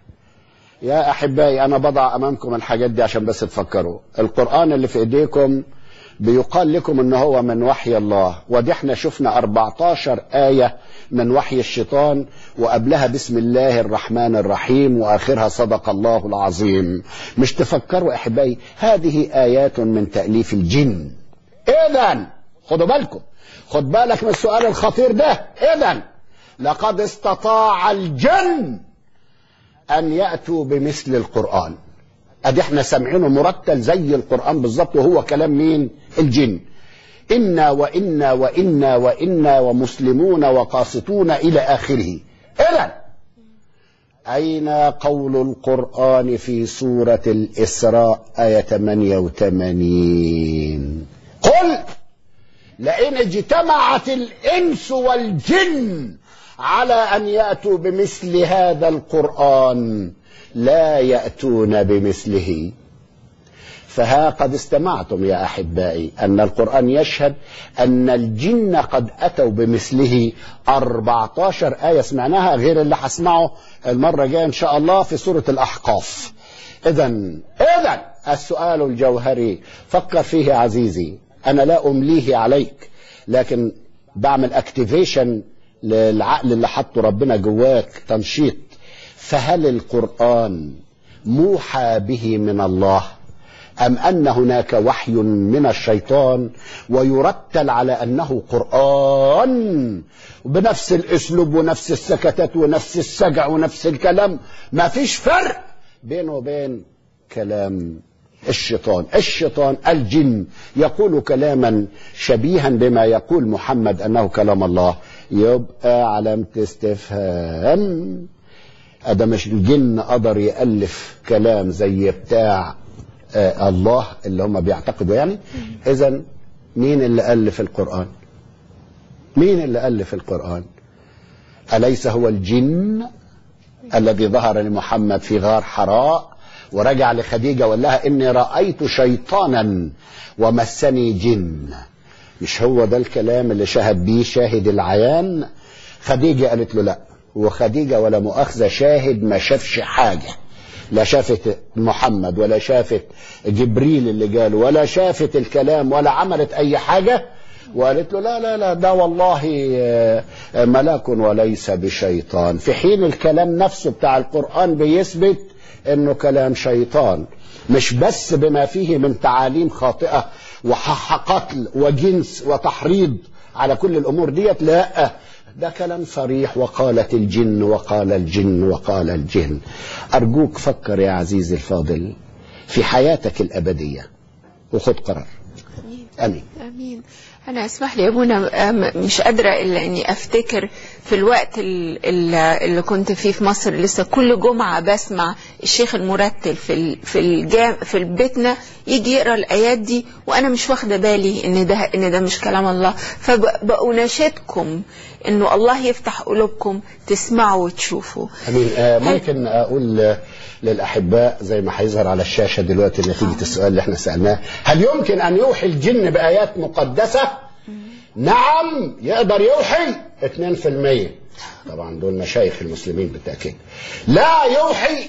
يا احبائي انا بضع امامكم الحاجات دي عشان بس تفكروا القران اللي في ايديكم بيقال لكم ان هو من وحي الله ودي احنا شفنا 14 آية من وحي الشيطان وقبلها بسم الله الرحمن الرحيم واخرها صدق الله العظيم مش تفكروا احبائي هذه آيات من تأليف الجن اذا خدوا بالكم خد بالك من السؤال الخطير ده اذا لقد استطاع الجن ان يأتوا بمثل القرآن ادي احنا سامعينه مرتل زي القرآن بالظبط وهو كلام مين الجن إنا وإنا وإنا وإنا ومسلمون وقاسطون إلى آخره إذا أين قول القرآن في سورة الإسراء آية 88 قل لئن اجتمعت الإنس والجن على أن يأتوا بمثل هذا القرآن لا يأتون بمثله فها قد استمعتم يا احبائي ان القران يشهد ان الجن قد اتوا بمثله 14 ايه سمعناها غير اللي هسمعه المره الجايه ان شاء الله في سوره الاحقاف اذا اذا السؤال الجوهري فكر فيه عزيزي انا لا امليه عليك لكن بعمل اكتيفيشن للعقل اللي حطه ربنا جواك تنشيط فهل القران موحى به من الله أم أن هناك وحي من الشيطان ويرتل على أنه قرآن بنفس الأسلوب ونفس السكتات ونفس السجع ونفس الكلام ما فيش فرق بينه وبين كلام الشيطان الشيطان الجن يقول كلاما شبيها بما يقول محمد أنه كلام الله يبقى علامة استفهام هذا مش الجن قدر يألف كلام زي بتاع آه الله اللي هم بيعتقدوا يعني اذا مين اللي الف القران مين اللي الف القران اليس هو الجن الذي ظهر لمحمد في غار حراء ورجع لخديجه وقال لها اني رايت شيطانا ومسني جن مش هو ده الكلام اللي شهد بيه شاهد العيان خديجه قالت له لا وخديجه ولا مؤاخذه شاهد ما شافش حاجه لا شافت محمد ولا شافت جبريل اللي قاله ولا شافت الكلام ولا عملت اي حاجه وقالت له لا لا لا ده والله ملاك وليس بشيطان في حين الكلام نفسه بتاع القرآن بيثبت انه كلام شيطان مش بس بما فيه من تعاليم خاطئة وقتل وجنس وتحريض على كل الامور ديت لا ده كلام صريح وقالت الجن وقال الجن وقال الجن أرجوك فكر يا عزيزي الفاضل في حياتك الأبدية وخد قرار امين أمين امين أنا اسمح لي يا أبونا أم- مش قادرة إلا إني أفتكر في الوقت ال- ال- اللي كنت فيه في مصر لسه كل جمعة بسمع الشيخ المرتل في ال- في الجام في بيتنا يجي يقرأ الآيات دي وأنا مش واخدة بالي إن ده إن ده مش كلام الله فبأناشدكم إنه الله يفتح قلوبكم تسمعوا وتشوفوا امين آه ممكن اقول آه، للاحباء زي ما هيظهر على الشاشه دلوقتي نتيجه السؤال اللي احنا سالناه هل يمكن ان يوحي الجن بايات مقدسه نعم يقدر يوحي 2% طبعا دول مشايخ المسلمين بالتاكيد لا يوحي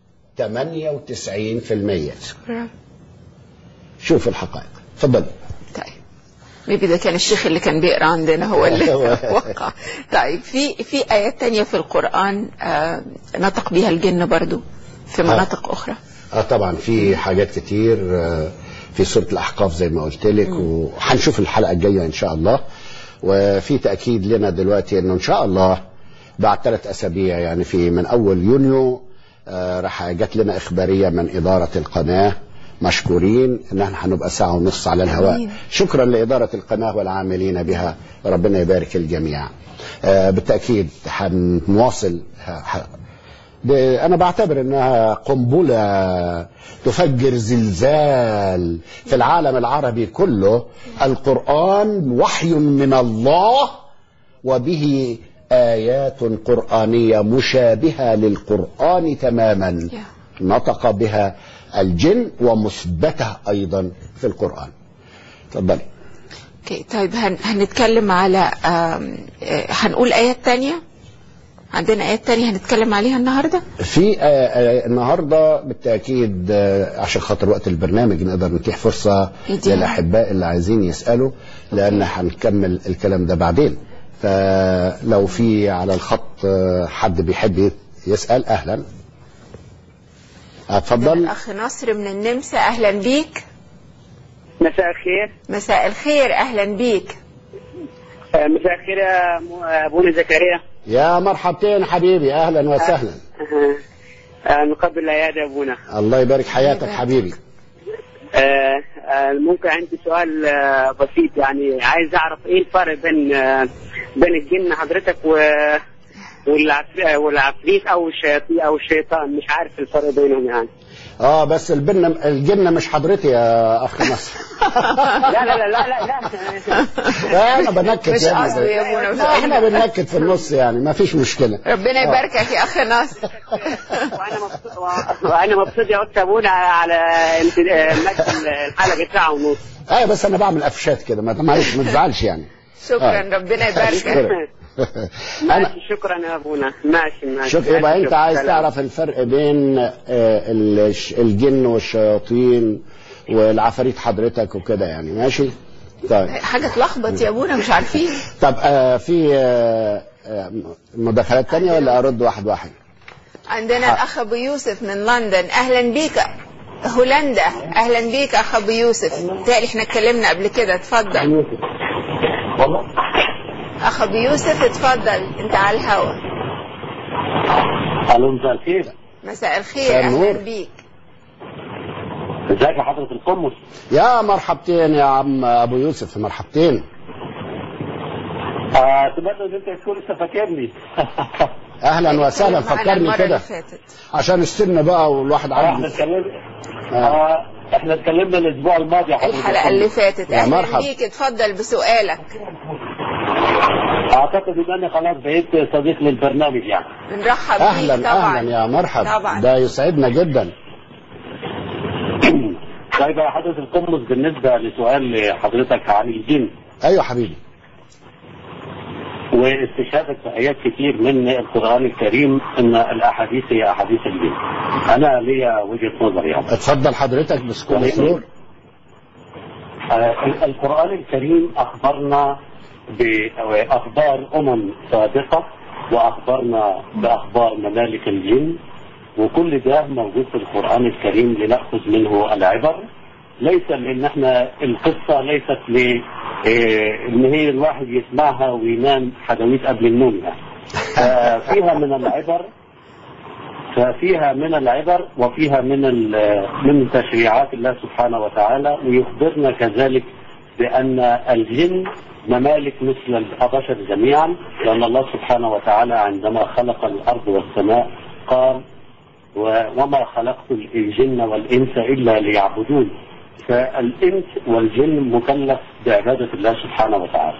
98% شوف الحقائق تفضل طيب ميبي ده كان الشيخ اللي كان بيقرا عندنا هو اللي وقع طيب في في ايات تانية في القران آه نطق بيها الجن برضو في مناطق اخرى اه طبعا في حاجات كتير آه، في سوره الاحقاف زي ما قلت لك وهنشوف الحلقه الجايه ان شاء الله وفي تاكيد لنا دلوقتي انه ان شاء الله بعد ثلاث اسابيع يعني في من اول يونيو آه، راح جات لنا اخباريه من اداره القناه مشكورين ان احنا هنبقى ساعه ونص على الهواء آمين. شكرا لاداره القناه والعاملين بها ربنا يبارك الجميع آه، بالتاكيد هنواصل ه- ه- ب- انا بعتبر انها قنبله تفجر زلزال في العالم العربي كله القران وحي من الله وبه ايات قرانيه مشابهه للقران تماما Yeah. نطق بها الجن ومثبته ايضا في القران تفضلي اوكي طيب هن هنتكلم على آم، آه، هنقول ايات تانية عندنا ايات تانية هنتكلم عليها النهارده في آه، آه، النهارده بالتاكيد آه، عشان خاطر وقت البرنامج نقدر نتيح فرصه يدينا. للاحباء اللي عايزين يسالوا لان هنكمل الكلام ده بعدين فلو في على الخط آه، حد بيحب يسال اهلا اتفضل الاخ نصر من النمسا اهلا بيك مساء الخير مساء الخير اهلا بيك آه، مساء الخير يا م- آه، ابونا زكريا يا مرحبتين حبيبي اهلا وسهلا آه، آه، نقبل الايادي يا ابونا الله يبارك حياتك حبيبي آه، آه، ممكن عندي سؤال آه، بسيط يعني عايز اعرف ايه الفرق بين آه، بين الجن حضرتك و والعفريت والعفريت او الشياطين او الشيطان مش عارف الفرق بينهم يعني اه بس البن الجنه مش حضرتي يا اخ نصر لا لا لا لا لا, لا. لا انا بنكت مش يا ابني. قصدي يا ابونا، مش لا احنا قصدي. بننكت في النص يعني ما فيش مشكله ربنا يباركك يا اخ نصر وانا مبسوط وانا مبسوط يا استاذ ابونا على امتد- آه، مجد الحلقه ساعه ونص ايوه بس انا بعمل قفشات كده ما معلش ما تزعلش يعني شكرا آه. ربنا يباركك شكرا. انا ماشي شكرا يا ابونا ماشي ماشي شوف يبقى ماشي، انت شكراً. عايز سلام. تعرف الفرق بين آه، الش- الجن والشياطين والعفاريت حضرتك وكده يعني ماشي طيب حاجه تلخبط يا ابونا مش عارفين طب آه في آه، آه، مداخلات تانية ولا ارد واحد واحد عندنا الاخ ابو يوسف من لندن اهلا بيك هولندا اهلا بيك اخ ابو يوسف تالي احنا اتكلمنا قبل كده اتفضل اخ ابو يوسف اتفضل انت على الهوا الو مساء الخير مساء الخير مساء اهلا النور. بيك ازيك يا حضره القمص يا مرحبتين يا عم ابو يوسف مرحبتين آه، اتمنى ان انت تكون لسه فاكرني اهلا وسهلا معنا فكرني المرة كده اللي فاتت عشان السن بقى والواحد آه، احنا عنده اتكلمنا آه، احنا اتكلمنا الاسبوع الماضي يا حضره الحلقة اللي القمص. فاتت يا اهلا مرحب. بيك اتفضل بسؤالك اعتقد ان انا خلاص بقيت صديق للبرنامج يعني بنرحب اهلا بيك طبعا اهلا يا مرحب طبعا. ده يسعدنا جدا طيب يا حضره القمص بالنسبه لسؤال حضرتك عن الجن ايوه حبيبي واستشهادك في ايات كتير من القران الكريم ان الاحاديث هي احاديث الجن انا ليا وجهه نظر يعني اتفضل حضرتك بكل سرور آه، القرآن الكريم أخبرنا بأخبار أمم سابقة وأخبرنا بأخبار ممالك الجن وكل ده موجود في القرآن الكريم لنأخذ منه العبر ليس لأن احنا القصة ليست ل آه، إن هي الواحد يسمعها وينام حدويت قبل النوم يعني آه، فيها من العبر ففيها من العبر وفيها من ال- من تشريعات الله سبحانه وتعالى ويخبرنا كذلك بأن الجن ممالك مثل البشر جميعا لأن الله سبحانه وتعالى عندما خلق الأرض والسماء قال و- وما خلقت الجن والإنس إلا ليعبدون فالإنس والجن مكلف بعبادة الله سبحانه وتعالى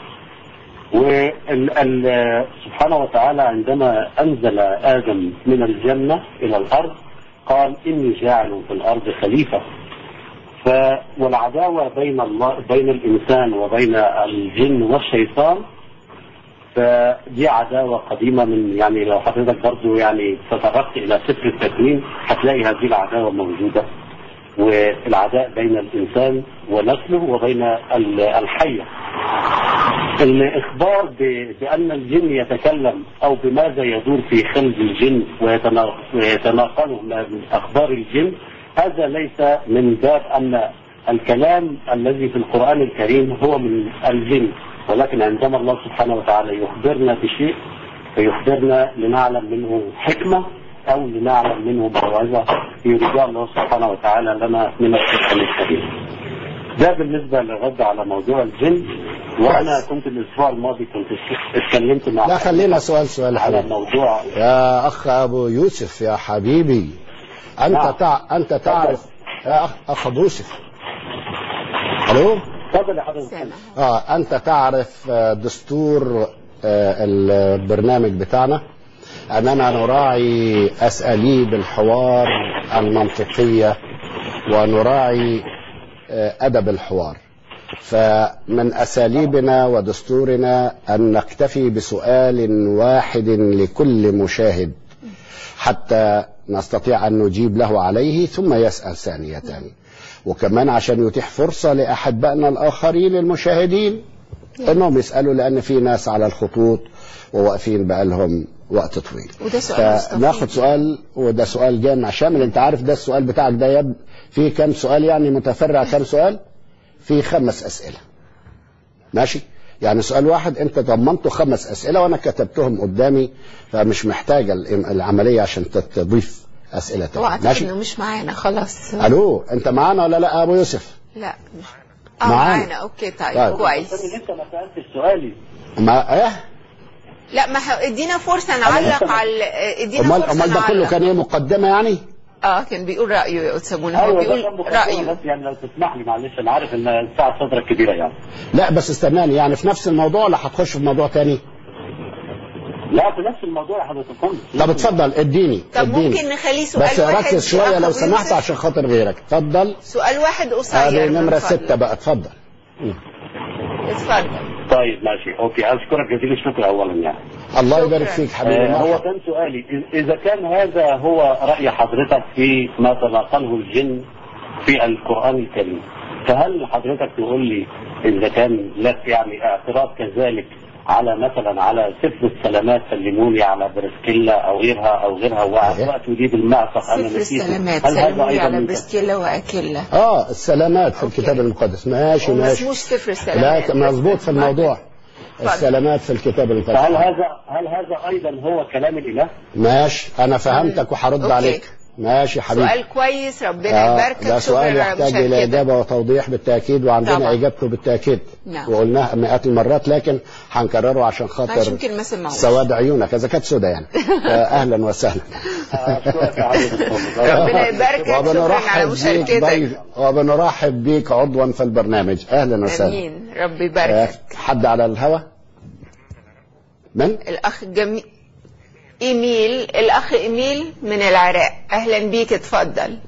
وسبحانه وتعالى عندما أنزل آدم من الجنة إلى الأرض قال إني جاعل في الأرض خليفة ف والعداوة بين الله بين الإنسان وبين الجن والشيطان فدي عداوة قديمة من يعني لو حضرتك برضو يعني تطرقت إلى سفر التكوين هتلاقي هذه العداوة موجودة والعداء بين الإنسان ونسله وبين ال- الحية الإخبار ب- بأن الجن يتكلم أو بماذا يدور في خلف الجن ويتنا- ويتناقله من أخبار الجن هذا ليس من باب أن الكلام الذي في القرآن الكريم هو من الجن ولكن عندما الله سبحانه وتعالى يخبرنا بشيء فيخبرنا لنعلم منه حكمة أو لنعلم منه موعظة يريدها الله سبحانه وتعالى لنا من القرآن الكريم ده بالنسبة للرد على موضوع الجن وأنا كنت الأسبوع الماضي كنت اتكلمت مع لا خلينا سؤال سؤال على حبيبي موضوع يا أخ أبو يوسف يا حبيبي أنت نعم. تع... أنت تعرف يا أخ أخ أبو يوسف ألو اتفضل يا حضرتك سامع آه أنت تعرف آه، دستور آه، البرنامج بتاعنا أننا نراعي أساليب الحوار المنطقية ونراعي آه، أدب الحوار فمن أساليبنا ودستورنا أن نكتفي بسؤال واحد لكل مشاهد حتى نستطيع أن نجيب له عليه ثم يسأل ثانية وكمان عشان يتيح فرصة لأحبائنا الآخرين المشاهدين أنهم يسألوا لأن في ناس على الخطوط وواقفين بقالهم وقت طويل وده سؤال مستفيض. فناخد سؤال وده سؤال جامع شامل انت عارف ده السؤال بتاعك ده يب في كم سؤال يعني متفرع كم سؤال في خمس أسئلة ماشي يعني سؤال واحد انت ضمنته خمس أسئلة وانا كتبتهم قدامي فمش محتاجة الام- العملية عشان ت- تضيف أسئلة تانية واعتقد ماشي انه مش معانا خلاص الو انت معانا ولا لا يا ابو يوسف لا مش اه معانا. معانا اوكي طيب, طيب. كويس أنا لسه ما سألتش سؤالي ما ايه لا ما ح- ادينا فرصة نعلق على ادينا امال فرصة امال ده كله نعلق كان ايه مقدمة يعني اه كان بيقول رأيه يا أستاذ منى هو ايوه ده بيقول كان مقدمة رأيه بس يعني لو تسمح لي معلش انا عارف ان الساعه صدرك كبيره يعني لا بس استناني يعني في نفس الموضوع ولا هتخش في موضوع تاني لا في نفس الموضوع يا حضرتك طب اتفضل اديني طب اديني ممكن نخليه سؤال بس واحد ركز شوية يا لو أبو سمحت يوسف؟ عشان خاطر غيرك اتفضل سؤال واحد قصير هذه من نمرة فضلك. ستة بقى اتفضل اتفضل طيب ماشي اوكي اشكرك جزيل الشكر اولا يعني الله شكراً. يبارك فيك حبيبي آه هو مرحبا. كان سؤالي إذ- اذا كان هذا هو راي حضرتك في ما تناقله الجن في القران الكريم فهل حضرتك تقول لي اذا كان لك يعني اعتراض كذلك على مثلا على سفر السلامات سلموني على برسكيلا او غيرها او غيرها إيه؟ وقت دي بالمعصف انا سفر نسيته السلامات هل هذا سلموني ايضا على من برسكيلا وأكلة اه السلامات في أوكي. الكتاب المقدس ماشي هو ما ماشي اسموش سفر لا السلامات مظبوط في الموضوع السلامات في الكتاب المقدس فهل هذا هل هذا ايضا هو كلام الاله؟ ماشي انا فهمتك وهرد أوكي. عليك ماشي حبيبي سؤال كويس ربنا آه، يباركك ده سؤال شكرا على يحتاج الى مشاركتك. اجابه وتوضيح بالتاكيد وعندنا طبعا. اجابته بالتاكيد نعم. وقلناها مئات المرات لكن هنكرره عشان معلش خاطر يمكن ما سمعوش سواد عيونك اذا كانت سودة يعني اهلا وسهلا أشكرك يا حبيبي. ربنا يباركك شكرا على وبنرحب بيك مشاركتك ضيف وبنرحب بيك عضوا في البرنامج اهلا وسهلا امين ربي آه، يباركك حد على الهوا من الاخ جميل ايميل الاخ ايميل من العراق اهلا بيك اتفضل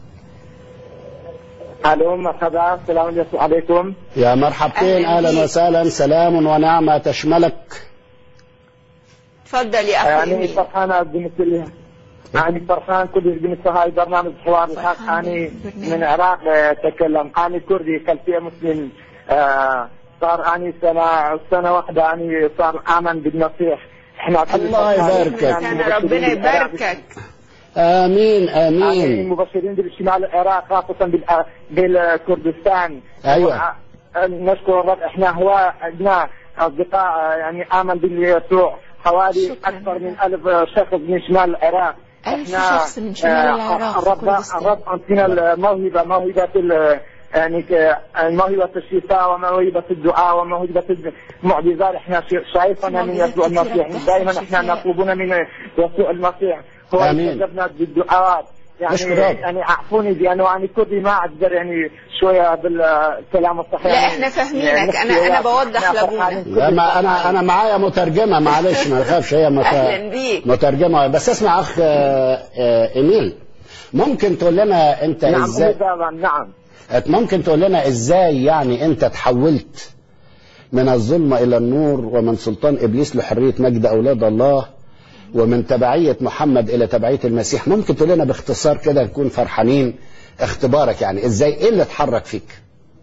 الو مرحبا السلام عليكم يا مرحبتين أهلاً اهلا بيك. وسهلا سلام ونعمه تشملك اتفضل يا اخ يعني ايميل فرحانة بالنسبة لي يعني فرحان كل بالنسبة هاي برنامج حوار الحق فرحان أنا بالبرنامج. من العراق آه، أتكلم أنا كردي خلفية مسلم آه، صار أني سنة سنة واحدة أني صار آمن بالمسيح احنا كل الله فرحان. يباركك. يعني أنا ربنا مبشرين بالعراق. يباركك امين يعني امين مبشرين بالشمال العراق خاصة بال- بالكردستان أيوة. آه، نشكر الرب احنا هو عندنا اصدقاء يعني امن باليسوع حوالي شكراً. اكثر من ألف شخص من شمال العراق ألف احنا شخص من شمال آه، العراق، الرب كردستان. الرب اعطينا الموهبه موهبه ال- يعني ك- موهبة الشفاء وموهبة الدعاء وموهبة المعجزات احنا شي- شايفنا من يسوع المسيح دائما احنا نطلبون من يسوع المسيح هو آمين. يستجبنا بالدعاء يعني نشكر رب. يعني اعفوني لانه يعني كردي ما اقدر يعني شويه بالكلام الصحيح لا، يعني احنا فاهمينك. يعني أنا- أنا بوضح إحنا لأبونا. فرحانين كل لا ما انا الفرحانين. انا معايا مترجمه معلش ما تخافش هي مت... أهلاً بيك. مترجمه بس اسمع اخ آه، آه، ايميل ممكن تقول لنا انت نعم ازاي بالطبع، نعم ممكن تقول لنا ازاي يعني انت تحولت من الظلمة الى النور ومن سلطان ابليس لحرية مجد اولاد الله ومن تبعية محمد الى تبعية المسيح ممكن تقول لنا باختصار كده نكون فرحانين اختبارك يعني ازاي ايه اللي اتحرك فيك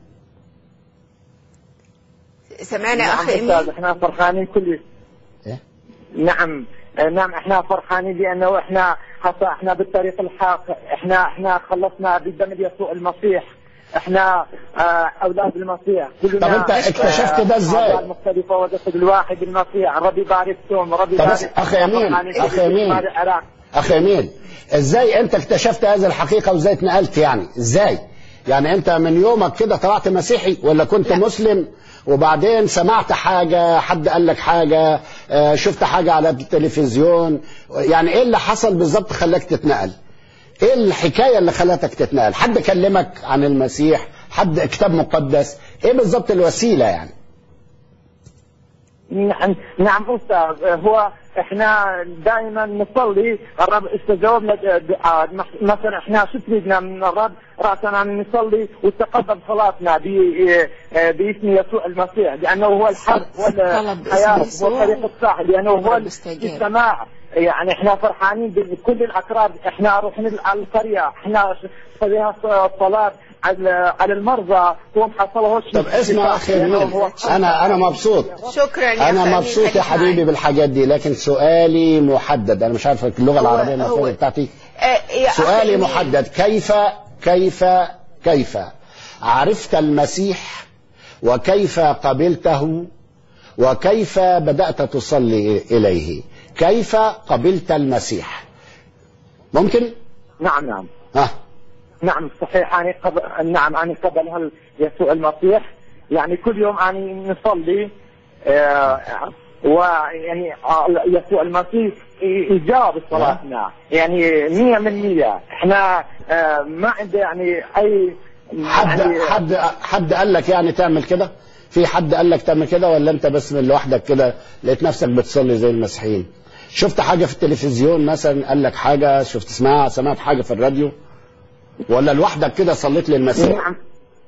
سمعنا نعم اخ أستاذ، ايميل احنا فرحانين كل إيه؟ نعم آه، نعم احنا فرحانين لانه احنا حتى احنا بالطريق الحق احنا احنا خلصنا بدم يسوع المسيح احنا آه، اولاد المسيح كلنا طب أنت اكتشفت ده إزاي؟ أعضاء مختلفة وجسد الواحد المسيح ربي يبارككم ربي طب يبارك أخ يمين، فرحانين أخ كل يمين. شمال العراق. اخ ايميل ازاي انت اكتشفت هذه الحقيقة وازاي اتنقلت يعني ازاي يعني انت من يومك كده طلعت مسيحي ولا كنت لا. مسلم وبعدين سمعت حاجة حد قال لك حاجة آه، شفت حاجة على التلفزيون يعني ايه اللي حصل بالظبط خلاك تتنقل ايه الحكاية اللي خلتك تتنقل حد كلمك عن المسيح حد كتاب مقدس ايه بالظبط الوسيلة يعني نعم نعم استاذ هو احنا دائما نصلي الرب استجاب لنا دعاء مثلا احنا شو تريدنا من الرب راسنا نصلي وتقبل صلاتنا ب- باسم يسوع المسيح لانه هو الحق طلب باسم والحياه يسوع هو الطريق الصح لانه هو والرب استجاب. السماع يعني احنا فرحانين بكل الاقرار احنا رحنا على القريه احنا صلينا صلاه على على المرضى وهم حصلوا طب اسمع اخي لأنه يمين هو انا انا مبسوط شكرا يا أخ انا أمين، مبسوط يا خليك حبيبي معايا. بالحاجات دي لكن سؤالي محدد انا مش عارف اللغه العربيه هو- المفروض هو- بتاعتي آه، يا أخ سؤالي إيميل، محدد كيف كيف كيف عرفت المسيح وكيف قبلته وكيف بدأت تصلي إليه كيف قبلت المسيح ممكن نعم نعم ها نعم صحيح أنا قبل نعم أنا قبل هل يسوع المسيح يعني كل يوم أنا نصلي آه ويعني آه، يسوع المسيح ي- يجاوب صلاتنا يعني مية من مية احنا آه ما عندنا يعني أي حد يعني حد حد قال لك يعني تعمل كده في حد قال لك تعمل كده ولا انت بس من لوحدك كده لقيت نفسك بتصلي زي المسيحيين شفت حاجه في التلفزيون مثلا قال لك حاجه شفت سمعت سمعت حاجه في الراديو ولا لوحدك كده صليت للمسيح نعم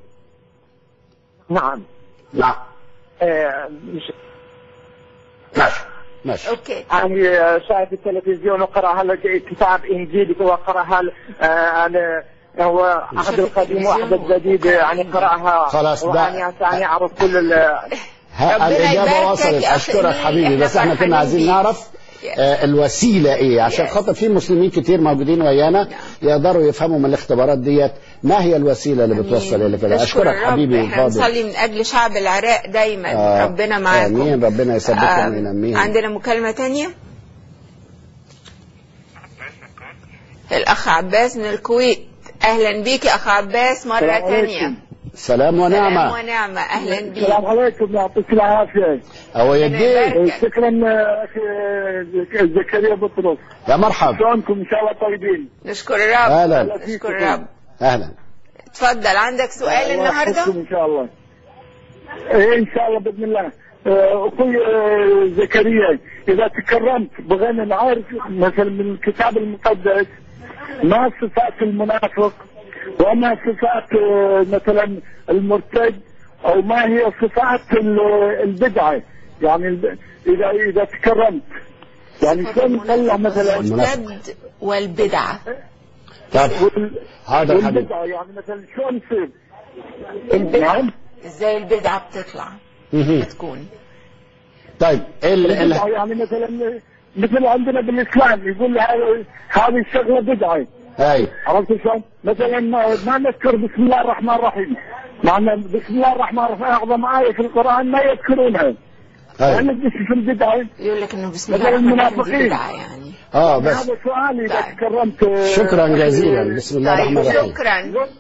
نعم نعم آه مش ماشي ماشي اوكي أنا شايف التلفزيون وقرأ هذا كتاب إنجيلي وقرأها هذا هو عهد شاف القديم التلفزيون وعهد الجديد وقرأ يعني إنجيل. قرأها خلاص، ده- وأنا يعني أعرف كل ال- ها ربنا الإجابة يباركك وصلت يا أخ أشكرك إيميل، حبيبي إحنا بس احنا فرحانين كنا عايزين بيك. نعرف آه، الوسيلة ايه عشان Yes. خاطر في مسلمين كتير موجودين ويانا يقدروا يفهموا من الاختبارات ديت ما هي الوسيلة اللي بتوصل الى كده نشكر اشكرك الرب. حبيبي احنا الفاضل نصلي من اجل شعب العراق دايما آه، ربنا معاكم آمين ربنا يثبتهم آه، وينميهم عندنا مكالمة تانية الأخ عباس من الكويت أهلا بيك يا أخ عباس مرة السلام تانية عليكم. سلام سلام ونعمة ونعمة أهلا بيك السلام عليكم يعطيك العافية أو ربنا يديك يبارك. شكرا أخي زكريا بطرس يا مرحب شلونكم إن شاء الله طيبين نشكر الرب أهلا نشكر الرب أهلا اتفضل عندك سؤال الله النهارده يحفظكم إن شاء الله إيه إن شاء الله بإذن الله آه، أخوي آه، زكريا إذا تكرمت بغينا نعرف مثلا من الكتاب المقدس ما صفات المنافق وما صفات آه، مثلا المرتد أو ما هي صفات ال- البدعة يعني الب- إذا إذا تكرمت يعني شلون نطلع مثلا المرتد والبدعة طب وال- هذا الحبيب والبدعة يعني مثلا شلون يصير؟ البدعة نعم ازاي البدعة بتطلع مهم. بتكون طيب ال ال البدعة يعني مثلا مثل عندنا بالاسلام يقول هذا- هذه الشغله بدعه أي عرفت شلون؟ مثلا ما ما نذكر بسم الله الرحمن الرحيم مع ان بسم الله الرحمن الرحيم اعظم ايه في القران ما يذكرونها أي يعني ايش في البدعه؟ يقول لك انه بسم مثلا الله الرحمن الرحيم دي المنافقين. بدعة يعني اه بس هذا سؤالي اذا طيب. تكرمت شكرا جزيلا بسم الله الرحمن طيب الرحيم شكرا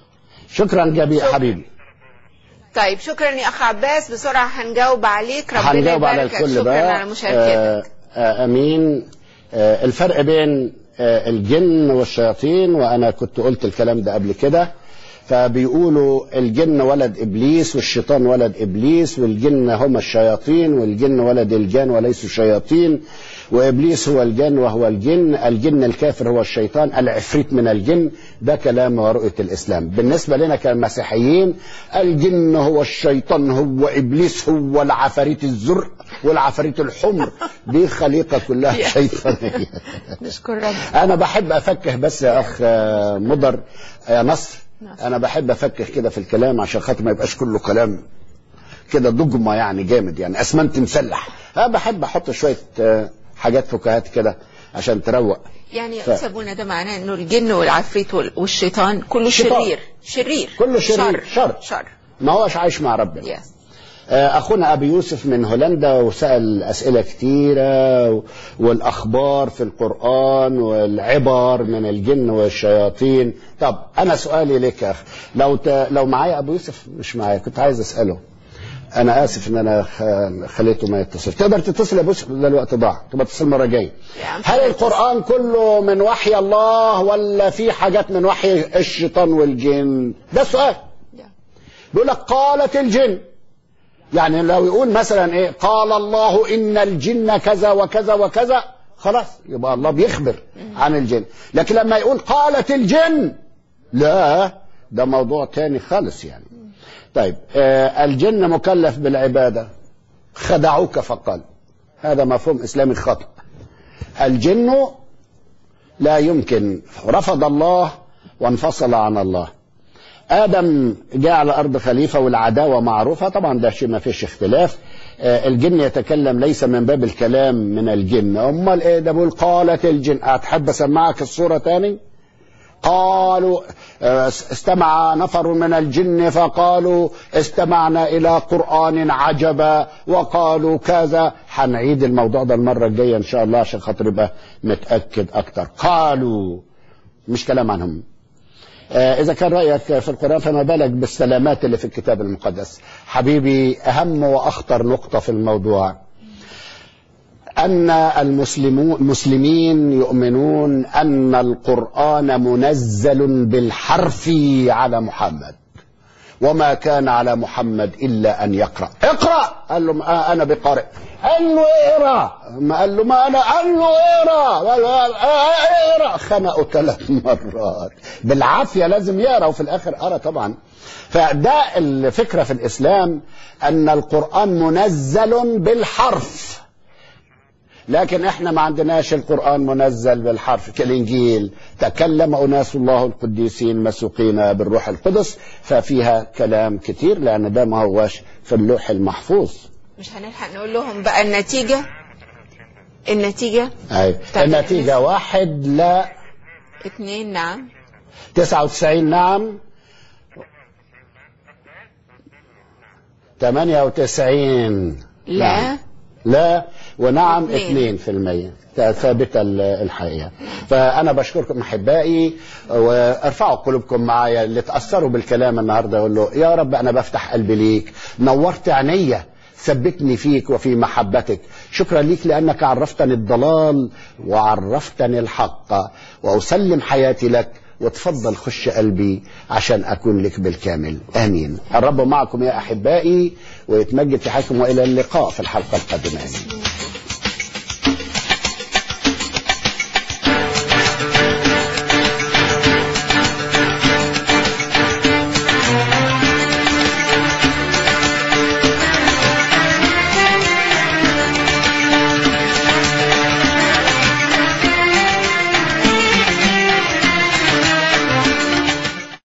شكرا جميل حبيبي طيب شكرا يا اخ عباس بسرعه هنجاوب عليك ربنا هنجاوب على يباركك الكل شكرا بقى على مشاركتك آه آه امين آه الفرق بين آه الجن والشياطين وانا كنت قلت الكلام ده قبل كده فبيقولوا الجن ولد ابليس والشيطان ولد ابليس والجن هم الشياطين والجن ولد الجان وليسوا شياطين وابليس هو الجن وهو الجن الجن الكافر هو الشيطان العفريت من الجن ده كلام ورؤيه الاسلام بالنسبه لنا كمسيحيين الجن هو الشيطان هو ابليس هو العفاريت الزرق والعفاريت الحمر دي خليقه كلها شيطانيه نشكر ربنا انا بحب افكه بس يا اخ آه، مضر يا نصر انا بحب افكه كده في الكلام عشان خاطر ما يبقاش كله كلام كده دجمه يعني جامد يعني اسمنت مسلح انا بحب احط شويه آه، حاجات فكاهات كده عشان تروق يعني ف- يا أستاذ ابونا ده معناه انه الجن والعفريت وال- والشيطان كله شيطان. شرير شرير كله شرير، شر. شر ما هوش عايش مع ربنا يس آه، اخونا ابي يوسف من هولندا وسال اسئله كتيره و- والاخبار في القران والعبر من الجن والشياطين طب انا سؤالي لك يا اخ لو ت... لو معايا ابو يوسف مش معايا كنت عايز اساله انا اسف ان انا خ- خليته ما يتصل تقدر تتصل يا ابو يوسف ده الوقت ضاع تبقى تتصل مره جايه يا عم هل القران كله من وحي الله ولا في حاجات من وحي الشيطان والجن ده سؤال بيقول لك قالت الجن يعني لو يقول مثلا ايه قال الله ان الجن كذا وكذا وكذا خلاص يبقى الله بيخبر عن الجن لكن لما يقول قالت الجن لا ده موضوع تاني خالص يعني طيب آه الجن مكلف بالعبادة خدعوك فقال هذا مفهوم إسلامي خطأ الجن لا يمكن رفض الله وانفصل عن الله آدم جاء على الأرض خليفة والعداوة معروفة طبعا ده شيء ما فيش اختلاف آه، الجن يتكلم ليس من باب الكلام من الجن أمال إيه ده بيقول قالت الجن أتحب أسمعك الصورة تاني قالوا آه، استمع نفر من الجن فقالوا استمعنا إلى قرآن عجبا وقالوا كذا هنعيد الموضوع ده المرة الجاية إن شاء الله عشان خاطر يبقى متأكد أكتر قالوا مش كلام عنهم آه، إذا كان رأيك في القرآن فما بالك بالسلامات اللي في الكتاب المقدس حبيبي أهم وأخطر نقطة في الموضوع أن المسلمون المسلمين يؤمنون أن القرآن منزل بالحرف على محمد وما كان على محمد إلا أن يقرأ اقرأ قال له ما أنا بقارئ قال له اقرأ ما قال له ما أنا قال له اقرأ قال له اقرأ خنقه ثلاث مرات بالعافية لازم يقرأ وفي الآخر قرأ طبعا فده الفكرة في الإسلام أن القرآن منزل بالحرف لكن احنا ما عندناش القرآن منزل بالحرف كالإنجيل تكلم أناس الله القديسين مسوقين بالروح القدس ففيها كلام كتير لأن ده ما هوش في اللوح المحفوظ مش هنلحق نقول لهم بقى النتيجة النتيجة أي. طيب. النتيجة واحد لا اتنين نعم تسعة وتسعين نعم ثمانية وتسعين لا لا ونعم اثنين. اثنين في المية ثابتة ال- الحقيقة فأنا بشكركم أحبائي وارفعوا قلوبكم معايا اللي تأثروا بالكلام النهاردة أقول له يا رب أنا بفتح قلبي ليك نورت عينيا ثبتني فيك وفي محبتك شكرا ليك لأنك عرفتني الضلال وعرفتني الحق وأسلم حياتي لك وتفضل خش قلبي عشان أكون لك بالكامل آمين الرب معكم يا أحبائي ويتمجد في حياتكم وإلى اللقاء في الحلقة القادمة آمين